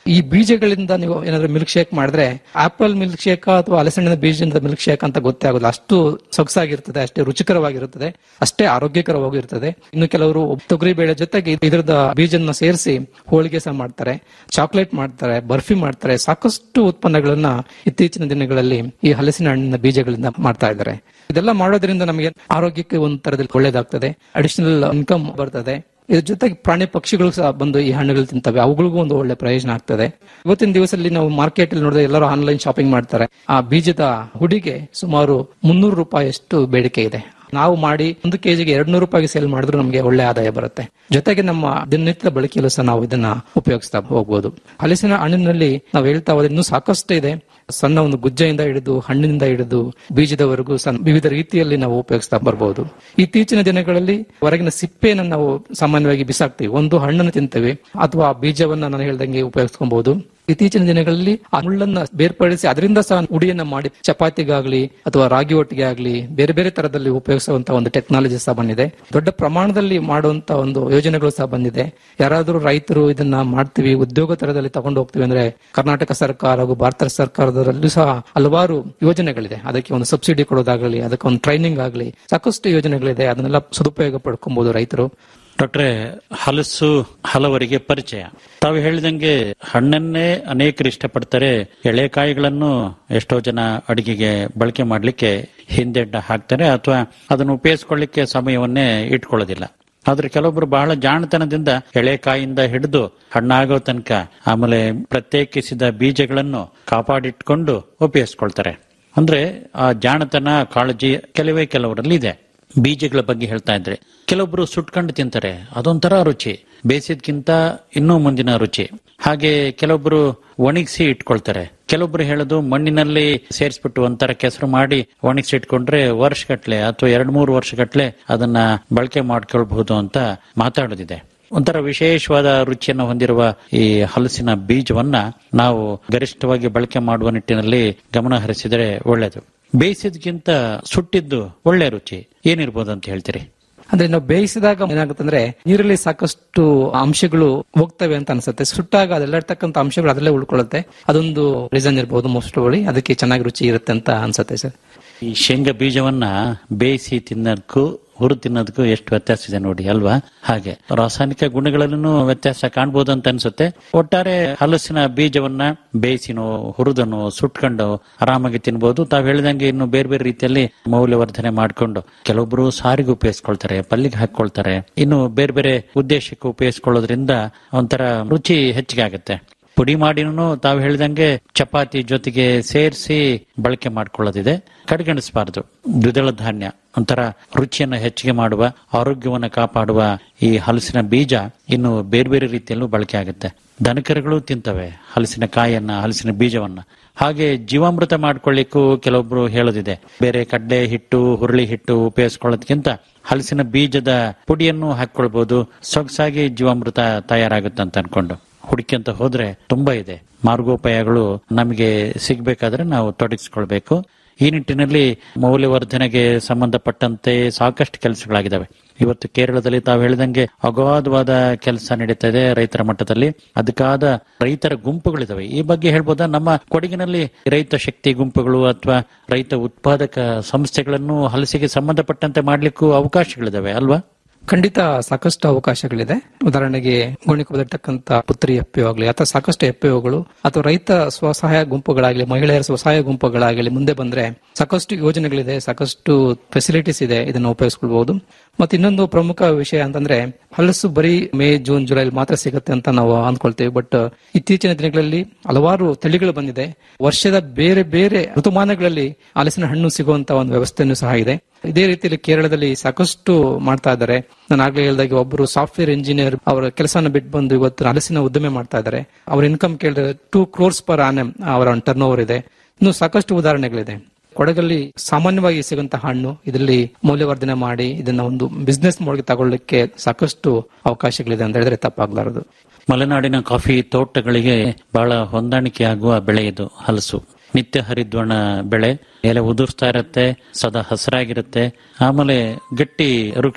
ಈ ಬೀಜಗಳಿಂದ ನೀವು ಏನಾದ್ರೂ ಮಿಲ್ಕ್ ಶೇಕ್ ಮಾಡಿದ್ರೆ ಆಪಲ್ ಮಿಲ್ಕ್ ಶೇಕ್ ಅಥವಾ ಹಲಸಿನ ಬೀಜದಿಂದ ಮಿಲ್ಕ್ ಶೇಕ್ ಅಂತ ಗೊತ್ತೇ ಆಗೋದಿಲ್ಲ ಅಷ್ಟು ಸೊಗಸಾಗಿರ್ತದೆ ಅಷ್ಟೇ ರುಚಿಕರವಾಗಿರುತ್ತದೆ ಅಷ್ಟೇ ಆರೋಗ್ಯಕರವಾಗಿರುತ್ತದೆ ಇನ್ನು ಕೆಲವರು ತೊಗರಿ ಬೇಳೆ ಜೊತೆಗೆ ಇದರದ ಬೀಜನ ಸೇರಿಸಿ ಹೋಳಿಗೆ ಸಹ ಮಾಡ್ತಾರೆ ಚಾಕ್ಲೇಟ್ ಮಾಡ್ತಾರೆ ಬರ್ಫಿ ಮಾಡ್ತಾರೆ ಸಾಕಷ್ಟು ಉತ್ಪನ್ನಗಳನ್ನ ಇತ್ತೀಚಿನ ದಿನಗಳಲ್ಲಿ ಈ ಹಲಸಿನ ಹಣ್ಣಿನ ಬೀಜಗಳಿಂದ ಮಾಡ್ತಾ ಇದ್ದಾರೆ ಇದೆಲ್ಲ ಮಾಡೋದ್ರಿಂದ ನಮಗೆ ಆರೋಗ್ಯಕ್ಕೆ ಒಂದು ತರದಲ್ಲಿ ಒಳ್ಳೇದಾಗ್ತದೆ ಅಡಿಷನಲ್ ಇನ್ಕಮ್ ಬರ್ತದೆ ಇದ್ರ ಜೊತೆಗೆ ಪ್ರಾಣಿ ಪಕ್ಷಿಗಳು ಸಹ ಬಂದು ಈ ಹಣ್ಣುಗಳು ತಿಂತವೆ ಅವುಗಳಿಗೂ ಒಂದು ಒಳ್ಳೆ ಪ್ರಯೋಜನ ಆಗ್ತದೆ ಇವತ್ತಿನ ದಿವಸದಲ್ಲಿ ನಾವು ಮಾರ್ಕೆಟ್ ಅಲ್ಲಿ ನೋಡಿದ್ರೆ ಎಲ್ಲರೂ ಆನ್ಲೈನ್ ಶಾಪಿಂಗ್ ಮಾಡ್ತಾರೆ ಆ ಬೀಜದ ಹುಡಿಗೆ ಸುಮಾರು ಮುನ್ನೂರು ರೂಪಾಯಿಯಷ್ಟು ಬೇಡಿಕೆ ಇದೆ ನಾವು ಮಾಡಿ ಒಂದು ಕೆಜಿಗೆ ಎರಡ್ ನೂರು ರೂಪಾಯಿಗೆ ಸೇಲ್ ಮಾಡಿದ್ರು ನಮಗೆ ಒಳ್ಳೆ ಆದಾಯ ಬರುತ್ತೆ ಜೊತೆಗೆ ನಮ್ಮ ದಿನನಿತ್ಯದ ಬಳಕೆಯಲ್ಲೂ ಸಹ ನಾವು ಇದನ್ನ ಉಪಯೋಗಿಸ್ತಾ ಹೋಗ್ಬೋದು ಹಲಸಿನ ಹಣ್ಣಿನಲ್ಲಿ ನಾವು ಹೇಳ್ತಾ ಹೋದ್ರೆ ಇನ್ನೂ ಸಾಕಷ್ಟು ಇದೆ ಸಣ್ಣ ಒಂದು ಗುಜ್ಜೆಯಿಂದ ಹಿಡಿದು ಹಣ್ಣಿನಿಂದ ಹಿಡಿದು ಬೀಜದವರೆಗೂ ಸಹ ವಿವಿಧ ರೀತಿಯಲ್ಲಿ ನಾವು ಉಪಯೋಗಿಸ್ತಾ ಬರ್ಬೋದು ಇತ್ತೀಚಿನ ದಿನಗಳಲ್ಲಿ ಹೊರಗಿನ ಸಿಪ್ಪೆಯನ್ನು ನಾವು ಸಾಮಾನ್ಯವಾಗಿ ಬಿಸಾಕ್ತೀವಿ ಒಂದು ಹಣ್ಣನ್ನು ತಿಂತೇವೆ ಅಥವಾ ಆ ಬೀಜವನ್ನ ನಾನು ಹೇಳ್ದಂಗೆ ಉಪಯೋಗಿಸ್ಕೊಬಹುದು ಇತ್ತೀಚಿನ ದಿನಗಳಲ್ಲಿ ಆ ಮುಳ್ಳನ್ನ ಬೇರ್ಪಡಿಸಿ ಅದರಿಂದ ಸಹ ಉಡಿಯನ್ನ ಮಾಡಿ ಚಪಾತಿಗಾಗ್ಲಿ ಅಥವಾ ರಾಗಿ ಒಟ್ಟಿಗೆ ಆಗ್ಲಿ ಬೇರೆ ಬೇರೆ ತರದಲ್ಲಿ ಉಪಯೋಗಿಸುವಂತ ಒಂದು ಟೆಕ್ನಾಲಜಿ ಸಹ ಬಂದಿದೆ ದೊಡ್ಡ ಪ್ರಮಾಣದಲ್ಲಿ ಮಾಡುವಂತ ಒಂದು ಯೋಜನೆಗಳು ಸಹ ಬಂದಿದೆ ಯಾರಾದರೂ ರೈತರು ಇದನ್ನ ಮಾಡ್ತೀವಿ ಉದ್ಯೋಗ ತರದಲ್ಲಿ ತಗೊಂಡು ಹೋಗ್ತೀವಿ ಅಂದ್ರೆ ಕರ್ನಾಟಕ ಸರ್ಕಾರ ಹಾಗೂ ಭಾರತ ಸರ್ಕಾರದಲ್ಲೂ ಸಹ ಹಲವಾರು ಯೋಜನೆಗಳಿದೆ ಅದಕ್ಕೆ ಒಂದು ಸಬ್ಸಿಡಿ ಕೊಡೋದಾಗಲಿ ಅದಕ್ಕೆ ಒಂದು ಟ್ರೈನಿಂಗ್ ಆಗಲಿ ಸಾಕಷ್ಟು ಯೋಜನೆಗಳಿದೆ ಅದನ್ನೆಲ್ಲ ಸದುಪಯೋಗ ಪಡ್ಕೊಬಹುದು ರೈತರು ಡಾಕ್ಟ್ರೆ ಹಲಸು ಹಲವರಿಗೆ ಪರಿಚಯ ತಾವು ಹೇಳಿದಂಗೆ ಹಣ್ಣನ್ನೇ ಅನೇಕರು ಇಷ್ಟಪಡ್ತಾರೆ ಎಳೆಕಾಯಿಗಳನ್ನು ಎಷ್ಟೋ ಜನ ಅಡಿಗೆಗೆ ಬಳಕೆ ಮಾಡಲಿಕ್ಕೆ ಹಿಂದೆಡ್ಡ ಹಾಕ್ತಾರೆ ಅಥವಾ ಅದನ್ನು ಉಪಯೋಗಿಸ್ಕೊಳ್ಳಿಕ್ಕೆ ಸಮಯವನ್ನೇ ಇಟ್ಕೊಳ್ಳೋದಿಲ್ಲ ಆದ್ರೆ ಕೆಲವೊಬ್ರು ಬಹಳ ಜಾಣತನದಿಂದ ಎಳೆಕಾಯಿಂದ ಹಿಡಿದು ಹಣ್ಣಾಗೋ ತನಕ ಆಮೇಲೆ ಪ್ರತ್ಯೇಕಿಸಿದ ಬೀಜಗಳನ್ನು ಕಾಪಾಡಿಟ್ಕೊಂಡು ಉಪಯೋಗಿಸ್ಕೊಳ್ತಾರೆ ಅಂದ್ರೆ ಆ ಜಾಣತನ ಕಾಳಜಿ ಕೆಲವೇ ಕೆಲವರಲ್ಲಿ ಇದೆ ಬೀಜಗಳ ಬಗ್ಗೆ ಹೇಳ್ತಾ ಇದ್ರೆ ಕೆಲವೊಬ್ರು ಸುಟ್ಕೊಂಡು ತಿಂತಾರೆ ಅದೊಂಥರ ರುಚಿ ಬೇಯಿಸಿದ್ಕಿಂತ ಇನ್ನೂ ಮುಂದಿನ ರುಚಿ ಹಾಗೆ ಕೆಲವೊಬ್ರು ಒಣಗಿಸಿ ಇಟ್ಕೊಳ್ತಾರೆ ಕೆಲವೊಬ್ರು ಹೇಳೋದು ಮಣ್ಣಿನಲ್ಲಿ ಸೇರಿಸ್ಬಿಟ್ಟು ಒಂಥರ ಕೆಸರು ಮಾಡಿ ಒಣಗಿಸಿ ಇಟ್ಕೊಂಡ್ರೆ ವರ್ಷಗಟ್ಲೆ ಅಥವಾ ಎರಡ್ ಮೂರು ವರ್ಷಗಟ್ಲೆ ಅದನ್ನ ಬಳಕೆ ಮಾಡ್ಕೊಳ್ಬಹುದು ಅಂತ ಮಾತಾಡೋದಿದೆ ಒಂಥರ ವಿಶೇಷವಾದ ರುಚಿಯನ್ನು ಹೊಂದಿರುವ ಈ ಹಲಸಿನ ಬೀಜವನ್ನ ನಾವು ಗರಿಷ್ಠವಾಗಿ ಬಳಕೆ ಮಾಡುವ ನಿಟ್ಟಿನಲ್ಲಿ ಗಮನ ಹರಿಸಿದರೆ ಒಳ್ಳೆಯದು ಬೇಯಿಸಿದ್ಕಿಂತ ಸುಟ್ಟಿದ್ದು ಒಳ್ಳೆ ರುಚಿ ಏನಿರ್ಬೋದು ಅಂತ ಹೇಳ್ತೀರಿ ಅಂದ್ರೆ ನಾವು ಬೇಯಿಸಿದಾಗ ಏನಾಗುತ್ತಂದ್ರೆ ನೀರಲ್ಲಿ ಸಾಕಷ್ಟು ಅಂಶಗಳು ಹೋಗ್ತವೆ ಅಂತ ಅನ್ಸುತ್ತೆ ಸುಟ್ಟಾಗ ಅದೆಲ್ಲ ಇರ್ತಕ್ಕಂಥ ಅಂಶಗಳು ಅದರಲ್ಲೇ ಉಳ್ಕೊಳ್ಳುತ್ತೆ ಅದೊಂದು ರೀಸನ್ ಇರಬಹುದು ಮೋಸ್ಟ್ ಬಳಿ ಅದಕ್ಕೆ ಚೆನ್ನಾಗಿ ರುಚಿ ಇರುತ್ತೆ ಅಂತ ಅನ್ಸುತ್ತೆ ಸರ್ ಈ ಶೇಂಗಾ ಬೀಜವನ್ನ ಬೇಯಿಸಿ ತಿನ್ನೋದಕ್ಕೂ ಹುರು ತಿನ್ನೋದಕ್ಕೂ ಎಷ್ಟು ವ್ಯತ್ಯಾಸ ಇದೆ ನೋಡಿ ಅಲ್ವಾ ಹಾಗೆ ರಾಸಾಯನಿಕ ಗುಣಗಳಲ್ಲೂ ವ್ಯತ್ಯಾಸ ಕಾಣ್ಬೋದು ಅಂತ ಅನ್ಸುತ್ತೆ ಒಟ್ಟಾರೆ ಹಲಸಿನ ಬೀಜವನ್ನ ಬೇಯಿಸಿನೋ ಹುರಿದನೋ ಸುಟ್ಕೊಂಡು ಆರಾಮಾಗಿ ತಿನ್ಬಹುದು ತಾವ್ ಹೇಳಿದಂಗೆ ಇನ್ನು ಬೇರೆ ಬೇರೆ ರೀತಿಯಲ್ಲಿ ಮೌಲ್ಯವರ್ಧನೆ ಮಾಡ್ಕೊಂಡು ಕೆಲವೊಬ್ರು ಸಾರಿಗೆ ಉಪಯೋಗಿಸ್ಕೊಳ್ತಾರೆ ಪಲ್ಲಿಗೆ ಹಾಕೊಳ್ತಾರೆ ಇನ್ನು ಬೇರೆ ಬೇರೆ ಉದ್ದೇಶಕ್ಕೆ ಉಪಯೋಗಿಸ್ಕೊಳ್ಳೋದ್ರಿಂದ ಒಂಥರ ರುಚಿ ಹೆಚ್ಚಿಗೆ ಆಗುತ್ತೆ ಪುಡಿ ಮಾಡಿನೂ ತಾವು ಹೇಳಿದಂಗೆ ಚಪಾತಿ ಜೊತೆಗೆ ಸೇರಿಸಿ ಬಳಕೆ ಮಾಡ್ಕೊಳ್ಳೋದಿದೆ ಕಡೆಗಣಿಸಬಾರದು ದ್ವಿದಳ ಧಾನ್ಯ ಒಂಥರ ರುಚಿಯನ್ನು ಹೆಚ್ಚಿಗೆ ಮಾಡುವ ಆರೋಗ್ಯವನ್ನು ಕಾಪಾಡುವ ಈ ಹಲಸಿನ ಬೀಜ ಇನ್ನು ಬೇರೆ ಬೇರೆ ರೀತಿಯಲ್ಲೂ ಬಳಕೆ ಆಗುತ್ತೆ ದನಕರುಗಳು ತಿಂತವೆ ಹಲಸಿನ ಕಾಯನ್ನ ಹಲಸಿನ ಬೀಜವನ್ನ ಹಾಗೆ ಜೀವಾಮೃತ ಮಾಡ್ಕೊಳ್ಳಿಕ್ಕೂ ಕೆಲವೊಬ್ರು ಹೇಳೋದಿದೆ ಬೇರೆ ಕಡ್ಲೆ ಹಿಟ್ಟು ಹುರುಳಿ ಹಿಟ್ಟು ಉಪಯೋಗಿಸ್ಕೊಳ್ಳೋದಕ್ಕಿಂತ ಹಲಸಿನ ಬೀಜದ ಪುಡಿಯನ್ನು ಹಾಕೊಳ್ಬಹುದು ಸೊಗಸಾಗಿ ಜೀವಾಮೃತ ತಯಾರಾಗುತ್ತೆ ಅಂತ ಅನ್ಕೊಂಡು ಹುಡುಕಂತ ಹೋದ್ರೆ ತುಂಬಾ ಇದೆ ಮಾರ್ಗೋಪಾಯಗಳು ನಮಗೆ ಸಿಗ್ಬೇಕಾದ್ರೆ ನಾವು ತೊಡಗಿಸ್ಕೊಳ್ಬೇಕು ಈ ನಿಟ್ಟಿನಲ್ಲಿ ಮೌಲ್ಯವರ್ಧನೆಗೆ ಸಂಬಂಧಪಟ್ಟಂತೆ ಸಾಕಷ್ಟು ಕೆಲಸಗಳಾಗಿದ್ದಾವೆ ಇವತ್ತು ಕೇರಳದಲ್ಲಿ ತಾವು ಹೇಳಿದಂಗೆ ಅಗಾಧವಾದ ಕೆಲಸ ನಡೀತಾ ಇದೆ ರೈತರ ಮಟ್ಟದಲ್ಲಿ ಅದಕ್ಕಾದ ರೈತರ ಗುಂಪುಗಳಿದಾವೆ ಈ ಬಗ್ಗೆ ಹೇಳ್ಬೋದಾ ನಮ್ಮ ಕೊಡಗಿನಲ್ಲಿ ರೈತ ಶಕ್ತಿ ಗುಂಪುಗಳು ಅಥವಾ ರೈತ ಉತ್ಪಾದಕ ಸಂಸ್ಥೆಗಳನ್ನು ಹಲಸಿಗೆ ಸಂಬಂಧಪಟ್ಟಂತೆ ಮಾಡ್ಲಿಕ್ಕೂ ಅವಕಾಶಗಳಿದಾವೆ ಅಲ್ವಾ ಖಂಡಿತ ಸಾಕಷ್ಟು ಅವಕಾಶಗಳಿದೆ ಉದಾಹರಣೆಗೆ ಗೋಣಿಕೊಬ್ಬದಿರ್ತಕ್ಕಂಥ ಪುತ್ರಿ ಎಫ್ ಆಗಲಿ ಅಥವಾ ಸಾಕಷ್ಟು ಎಫ್ ಅಥವಾ ರೈತ ಸ್ವಸಹಾಯ ಗುಂಪುಗಳಾಗಲಿ ಮಹಿಳೆಯರ ಸ್ವಸಹಾಯ ಗುಂಪುಗಳಾಗಲಿ ಮುಂದೆ ಬಂದ್ರೆ ಸಾಕಷ್ಟು ಯೋಜನೆಗಳಿದೆ ಸಾಕಷ್ಟು ಫೆಸಿಲಿಟೀಸ್ ಇದೆ ಇದನ್ನು ಉಪಯೋಗಿಸ್ಕೊಳ್ಬಹುದು ಮತ್ತೆ ಇನ್ನೊಂದು ಪ್ರಮುಖ ವಿಷಯ ಅಂತಂದ್ರೆ ಹಲಸು ಬರೀ ಮೇ ಜೂನ್ ಜುಲೈ ಮಾತ್ರ ಸಿಗುತ್ತೆ ಅಂತ ನಾವು ಅಂದ್ಕೊಳ್ತೇವೆ ಬಟ್ ಇತ್ತೀಚಿನ ದಿನಗಳಲ್ಲಿ ಹಲವಾರು ತಳಿಗಳು ಬಂದಿದೆ ವರ್ಷದ ಬೇರೆ ಬೇರೆ ಋತುಮಾನಗಳಲ್ಲಿ ಹಲಸಿನ ಹಣ್ಣು ಸಿಗುವಂತ ಒಂದು ವ್ಯವಸ್ಥೆಯೂ ಸಹ ಇದೆ ಇದೇ ರೀತಿಯಲ್ಲಿ ಕೇರಳದಲ್ಲಿ ಸಾಕಷ್ಟು ಮಾಡ್ತಾ ಇದ್ದಾರೆ ನಾನು ಆಗ್ಲೇ ಹೇಳಿದಾಗ ಒಬ್ಬರು ಸಾಫ್ಟ್ವೇರ್ ಇಂಜಿನಿಯರ್ ಅವರ ಕೆಲಸನ ಬಿಟ್ಟು ಬಂದು ಇವತ್ತು ಹಲಸಿನ ಉದ್ದಿಮೆ ಮಾಡ್ತಾ ಇದ್ದಾರೆ ಅವ್ರ ಇನ್ಕಮ್ ಕೇಳಿದ್ರೆ ಟೂ ಕ್ರೋರ್ಸ್ ಪರ್ ಆನಮ್ ಅವರ ಟರ್ನ್ ಓವರ್ ಇದೆ ಇನ್ನು ಸಾಕಷ್ಟು ಉದಾಹರಣೆಗಳಿದೆ ಕೊಡಗಲ್ಲಿ ಸಾಮಾನ್ಯವಾಗಿ ಸಿಗುವಂತಹ ಹಣ್ಣು ಇದರಲ್ಲಿ ಮೌಲ್ಯವರ್ಧನೆ ಮಾಡಿ ಇದನ್ನ ಒಂದು ಬಿಸ್ನೆಸ್ ಮೋಡ್ಗೆ ತಗೊಳ್ಳಿಕ್ಕೆ ಸಾಕಷ್ಟು ಅವಕಾಶಗಳಿದೆ ಅಂತ ಹೇಳಿದ್ರೆ ತಪ್ಪಾಗ್ಲಾರದು ಮಲೆನಾಡಿನ ಕಾಫಿ ತೋಟಗಳಿಗೆ ಬಹಳ ಹೊಂದಾಣಿಕೆಯಾಗುವ ಬೆಳೆ ಇದು ಹಲಸು ನಿತ್ಯ ಹರಿದ್ವರ್ಣ ಬೆಳೆ ಎಲೆ ಉದುರ್ಸ್ತಾ ಇರುತ್ತೆ ಸದಾ ಹಸಿರಾಗಿರುತ್ತೆ ಆಮೇಲೆ ಗಟ್ಟಿ ವೃಕ್ಷ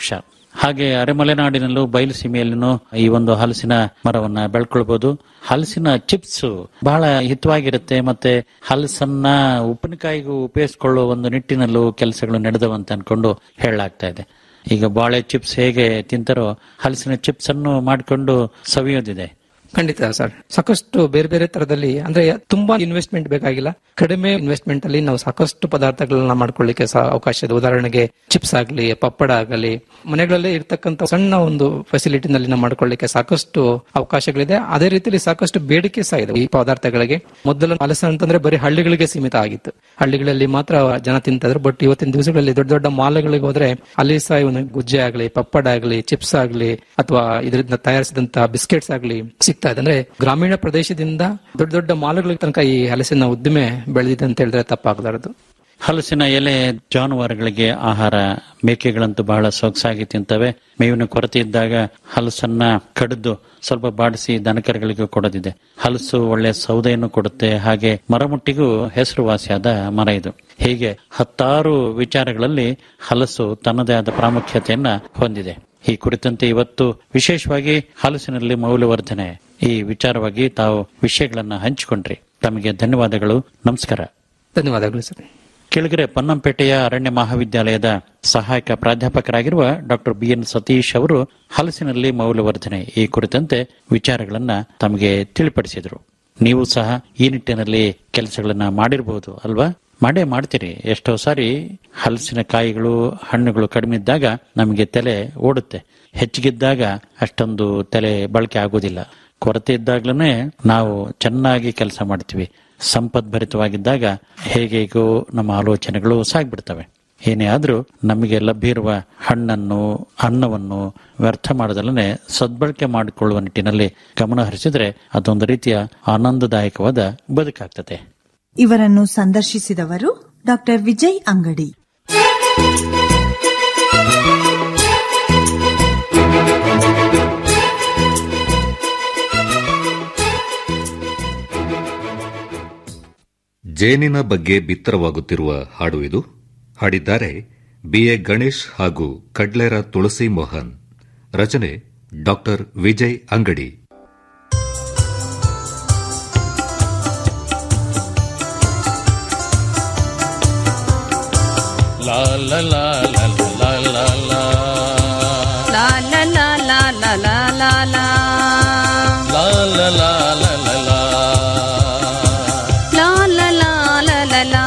ಹಾಗೆ ಅರೆಮಲೆನಾಡಿನಲ್ಲೂ ಬಯಲು ಸೀಮೆಯಲ್ಲೂ ಈ ಒಂದು ಹಲಸಿನ ಮರವನ್ನ ಬೆಳ್ಕೊಳ್ಬಹುದು ಹಲಸಿನ ಚಿಪ್ಸ್ ಬಹಳ ಹಿತವಾಗಿರುತ್ತೆ ಮತ್ತೆ ಹಲಸನ್ನ ಉಪ್ಪಿನಕಾಯಿಗೂ ಉಪಯೋಗಿಸಿಕೊಳ್ಳುವ ಒಂದು ನಿಟ್ಟಿನಲ್ಲೂ ಕೆಲಸಗಳು ನಡೆದವಂತ ಅನ್ಕೊಂಡು ಹೇಳಲಾಗ್ತಾ ಇದೆ ಈಗ ಬಾಳೆ ಚಿಪ್ಸ್ ಹೇಗೆ ತಿಂತಾರೋ ಹಲಸಿನ ಚಿಪ್ಸ್ ಅನ್ನು ಮಾಡಿಕೊಂಡು ಸವಿಯೋದಿದೆ ಖಂಡಿತ ಸರ್ ಸಾಕಷ್ಟು ಬೇರೆ ಬೇರೆ ತರದಲ್ಲಿ ಅಂದ್ರೆ ತುಂಬಾ ಇನ್ವೆಸ್ಟ್ಮೆಂಟ್ ಬೇಕಾಗಿಲ್ಲ ಕಡಿಮೆ ಇನ್ವೆಸ್ಟ್ಮೆಂಟ್ ಅಲ್ಲಿ ನಾವು ಸಾಕಷ್ಟು ಪದಾರ್ಥಗಳನ್ನ ಮಾಡ್ಕೊಳ್ಳಿಕ್ಕೆ ಸಹ ಅವಕಾಶ ಇದೆ ಉದಾಹರಣೆಗೆ ಚಿಪ್ಸ್ ಆಗಲಿ ಪಪ್ಪಡ ಆಗಲಿ ಮನೆಗಳಲ್ಲೇ ಇರ್ತಕ್ಕಂಥ ಸಣ್ಣ ಒಂದು ಫೆಸಿಲಿಟಿನಲ್ಲಿ ನಾವು ಮಾಡ್ಕೊಳ್ಳಿಕ್ಕೆ ಸಾಕಷ್ಟು ಅವಕಾಶಗಳಿದೆ ಅದೇ ರೀತಿಯಲ್ಲಿ ಸಾಕಷ್ಟು ಬೇಡಿಕೆ ಸಹ ಇದೆ ಈ ಪದಾರ್ಥಗಳಿಗೆ ಮೊದಲು ಹಲಸು ಅಂತಂದ್ರೆ ಬರೀ ಹಳ್ಳಿಗಳಿಗೆ ಸೀಮಿತ ಆಗಿತ್ತು ಹಳ್ಳಿಗಳಲ್ಲಿ ಮಾತ್ರ ಜನ ತಿಂತಿದ್ರು ಬಟ್ ಇವತ್ತಿನ ದಿವಸಗಳಲ್ಲಿ ದೊಡ್ಡ ದೊಡ್ಡ ಮಾಲ್ಗಳಿಗೆ ಹೋದ್ರೆ ಅಲ್ಲಿ ಸಹ ಇವನು ಗುಜ್ಜೆ ಆಗಲಿ ಪಪ್ಪಡ ಆಗಲಿ ಚಿಪ್ಸ್ ಆಗಲಿ ಅಥವಾ ಇದರಿಂದ ತಯಾರಿಸಿದಂತಹ ಬಿಸ್ಕೆಟ್ಸ್ ಆಗಲಿ ಸಿಗ್ತಾ ಇದೆ ಅಂದ್ರೆ ಗ್ರಾಮೀಣ ಪ್ರದೇಶದಿಂದ ದೊಡ್ಡ ದೊಡ್ಡ ಮಾಲ್ಗಳ ತನಕ ಈ ಹಲಸಿನ ಉದ್ದಿಮೆ ಬೆಳೆದಿದೆ ಅಂತ ಹೇಳಿದ್ರೆ ತಪ್ಪಾಗಲಾರದು ಹಲಸಿನ ಎಲೆ ಜಾನುವಾರುಗಳಿಗೆ ಆಹಾರ ಮೇಕೆಗಳಂತೂ ಬಹಳ ಸೊಗಸಾಗಿ ತಿಂತವೆ ಮೇವಿನ ಕೊರತೆ ಇದ್ದಾಗ ಹಲಸನ್ನ ಕಡಿದು ಸ್ವಲ್ಪ ಬಾಡಿಸಿ ದನಕರುಗಳಿಗೆ ಕೊಡೋದಿದೆ ಹಲಸು ಒಳ್ಳೆ ಸೌದೆಯನ್ನು ಕೊಡುತ್ತೆ ಹಾಗೆ ಮರಮುಟ್ಟಿಗೂ ಹೆಸರುವಾಸಿಯಾದ ಮರ ಇದು ಹೀಗೆ ಹತ್ತಾರು ವಿಚಾರಗಳಲ್ಲಿ ಹಲಸು ತನ್ನದೇ ಆದ ಪ್ರಾಮುಖ್ಯತೆಯನ್ನ ಹೊಂದಿದೆ ಈ ಕುರಿತಂತೆ ಇವತ್ತು ವಿಶೇಷವಾಗಿ ಹಲಸಿನಲ್ಲಿ ಮೌಲ್ಯವರ್ಧನೆ ಈ ವಿಚಾರವಾಗಿ ತಾವು ವಿಷಯಗಳನ್ನ ಹಂಚಿಕೊಂಡ್ರಿ ತಮಗೆ ಧನ್ಯವಾದಗಳು ನಮಸ್ಕಾರ ಧನ್ಯವಾದಗಳು ಸರ್ ಕೆಳಗರೆ ಪನ್ನಂಪೇಟೆಯ ಅರಣ್ಯ ಮಹಾವಿದ್ಯಾಲಯದ ಸಹಾಯಕ ಪ್ರಾಧ್ಯಾಪಕರಾಗಿರುವ ಡಾಕ್ಟರ್ ಬಿ ಎನ್ ಸತೀಶ್ ಅವರು ಹಲಸಿನಲ್ಲಿ ಮೌಲ್ಯವರ್ಧನೆ ಈ ಕುರಿತಂತೆ ವಿಚಾರಗಳನ್ನ ತಮಗೆ ತಿಳಿಪಡಿಸಿದರು ನೀವು ಸಹ ಈ ನಿಟ್ಟಿನಲ್ಲಿ ಕೆಲಸಗಳನ್ನ ಮಾಡಿರಬಹುದು ಅಲ್ವಾ ಮಾಡೇ ಮಾಡ್ತೀರಿ ಎಷ್ಟೋ ಸಾರಿ ಹಲಸಿನ ಕಾಯಿಗಳು ಹಣ್ಣುಗಳು ಕಡಿಮೆ ಇದ್ದಾಗ ನಮಗೆ ತಲೆ ಓಡುತ್ತೆ ಹೆಚ್ಚಿಗಿದ್ದಾಗ ಅಷ್ಟೊಂದು ತಲೆ ಬಳಕೆ ಆಗೋದಿಲ್ಲ ಕೊರತೆ ಇದ್ದಾಗ್ಲೇ ನಾವು ಚೆನ್ನಾಗಿ ಕೆಲಸ ಮಾಡ್ತೀವಿ ಸಂಪದ್ಭರಿತವಾಗಿದ್ದಾಗ ಹೇಗೇಗೋ ನಮ್ಮ ಆಲೋಚನೆಗಳು ಸಾಗ್ಬಿಡ್ತವೆ ಏನೇ ಆದ್ರೂ ನಮಗೆ ಲಭ್ಯ ಇರುವ ಹಣ್ಣನ್ನು ಅನ್ನವನ್ನು ವ್ಯರ್ಥ ಮಾಡದಲ್ಲೇ ಸದ್ಬಳಕೆ ಮಾಡಿಕೊಳ್ಳುವ ನಿಟ್ಟಿನಲ್ಲಿ ಗಮನ ಹರಿಸಿದ್ರೆ ಅದೊಂದು ರೀತಿಯ ಆನಂದದಾಯಕವಾದ ಬದುಕಾಗ್ತದೆ ಇವರನ್ನು ಸಂದರ್ಶಿಸಿದವರು ಡಾಕ್ಟರ್ ವಿಜಯ್ ಅಂಗಡಿ ಜೇನಿನ ಬಗ್ಗೆ ಬಿತ್ತರವಾಗುತ್ತಿರುವ ಹಾಡು ಇದು ಹಾಡಿದ್ದಾರೆ ಬಿಎ ಗಣೇಶ್ ಹಾಗೂ ಕಡ್ಲೇರ ತುಳಸಿ ಮೋಹನ್ ರಚನೆ ಡಾಕ್ಟರ್ ವಿಜಯ್ ಅಂಗಡಿ ಲಾ ಲಾ ಲಾ ಲಾ ಲಾ ಲಾ ಲಾ La la la la la la la la ಲಾ ಲಾ ಲಾ ಲಾ ಲಾ ಲಾ La la la la la la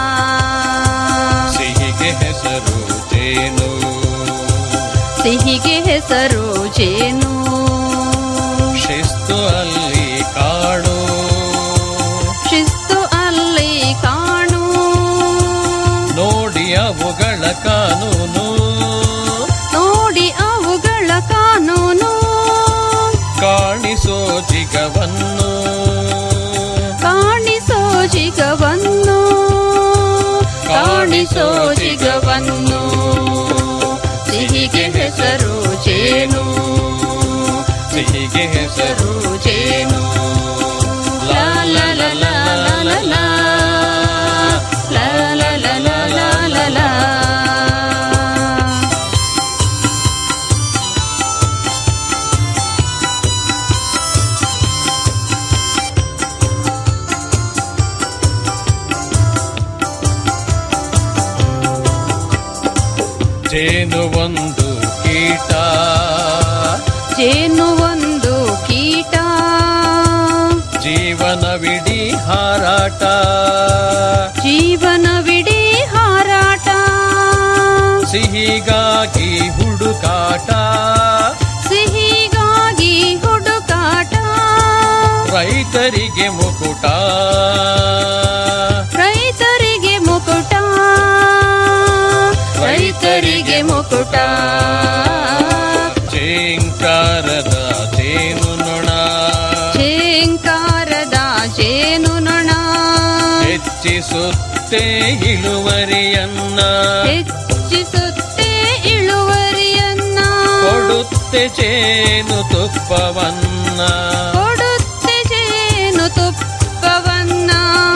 ಸಿಹಿಗೆ ಹೆಸರು ಜೇನು ಸಿಹಿಗೆ ಹೆಸರು ಜೇನು ಶಿಸ್ತು ಅಲ್ಲಿ ಕಾಡು ಶಿಸ್ತು ಅಲ್ಲಿ ಕಾಣು ನೋಡಿ ಅವುಗಳ ಕಾನೂನು ನೋಡಿ ಅವುಗಳ ಕಾನೂನು ಕಾಣಿಸೋ ಜಿಗವನ್ನು ಕಾಣಿಸೋ ಜಿಗವನ್ನು ಕಾಣಿಸೋ ಜಿಗವನ್ನು ಸಿಹಿಗೆ ಹೆಸರು ಜೇನು ಸಿಹಿಗೆ ಹೆಸರು ಹೆಸರು ಜೇನು ಲಾ ಲಾ ಲಾ ಲಾ ಲಾ ಲಾ ಲಾ ಲಾ ಲಾ ಲಾ ಲಾ ಲಾ ಲಾ ಲಾ ಜೇನು ಒಂದು ಕೀಟ ಜೇನು ಒಂದು ಕೀಟ ಜೀವನವಿಡೀ ಹಾರಾಟ ಜೀವನವಿಡೀ ಹಾರಾಟ ಸಿಹಿಗಾಗಿ ಹುಡುಕಾಟ ಸಿಹಿಗಾಗಿ ಹುಡುಕಾಟ ರೈತರಿಗೆ ಮುಕುಟ ರೈತರಿಗೆ ಮುಕುಟ ರೈತರಿಗೆ ಮುಕುಟ ಚೇಂಕಾರದ ಜೇನು ನೊಣ ಝೇಂಕಾರದ ಜೇನು ನೊಣ ಹೆಚ್ಚಿಸುತ್ತೆ ಇಳುವರಿಯನ್ನ ಹೆಚ್ಚಿಸುತ್ತೆ ಇಳುವರಿಯನ್ನ ಕೊಡುತ್ತೆ ಜೇನು ತುಪ್ಪವನ್ನ ಕೊಡುತ್ತೆ ಜೇನು ತುಪ್ಪವನ್ನ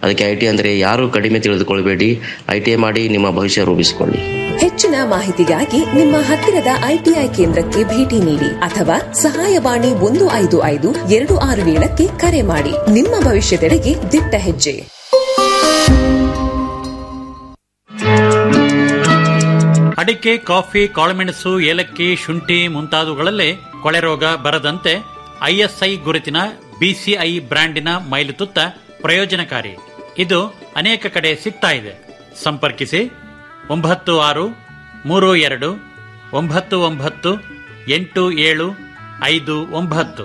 ಅದಕ್ಕೆ ಐ ಟಿ ಅಂದರೆ ಯಾರು ಕಡಿಮೆ ತಿಳಿದುಕೊಳ್ಬೇಡಿ ಐ ಟಿ ಐ ಮಾಡಿ ನಿಮ್ಮ ಭವಿಷ್ಯ ರೂಪಿಸಿಕೊಳ್ಳಿ ಹೆಚ್ಚಿನ ಮಾಹಿತಿಗಾಗಿ ನಿಮ್ಮ ಹತ್ತಿರದ ಐಟಿಐ ಕೇಂದ್ರಕ್ಕೆ ಭೇಟಿ ನೀಡಿ ಅಥವಾ ಸಹಾಯವಾಣಿ ಒಂದು ಐದು ಐದು ಎರಡು ಆರು ಏಳಕ್ಕೆ ಕರೆ ಮಾಡಿ ನಿಮ್ಮ ಭವಿಷ್ಯದೆಡೆಗೆ ದಿಟ್ಟ ಹೆಜ್ಜೆ ಅಡಿಕೆ ಕಾಫಿ ಕಾಳುಮೆಣಸು ಏಲಕ್ಕಿ ಶುಂಠಿ ಮುಂತಾದವುಗಳಲ್ಲೇ ಕೊಳೆ ರೋಗ ಬರದಂತೆ ಐಎಸ್ಐ ಗುರುತಿನ ಬಿಸಿಐ ಬ್ರ್ಯಾಂಡಿನ ಮೈಲುತುತ್ತ ಪ್ರಯೋಜನಕಾರಿ ಇದು ಅನೇಕ ಕಡೆ ಸಿಗ್ತಾ ಇದೆ ಸಂಪರ್ಕಿಸಿ ಒಂಬತ್ತು ಆರು ಮೂರು ಎರಡು ಒಂಬತ್ತು ಒಂಬತ್ತು ಎಂಟು ಏಳು ಐದು ಒಂಬತ್ತು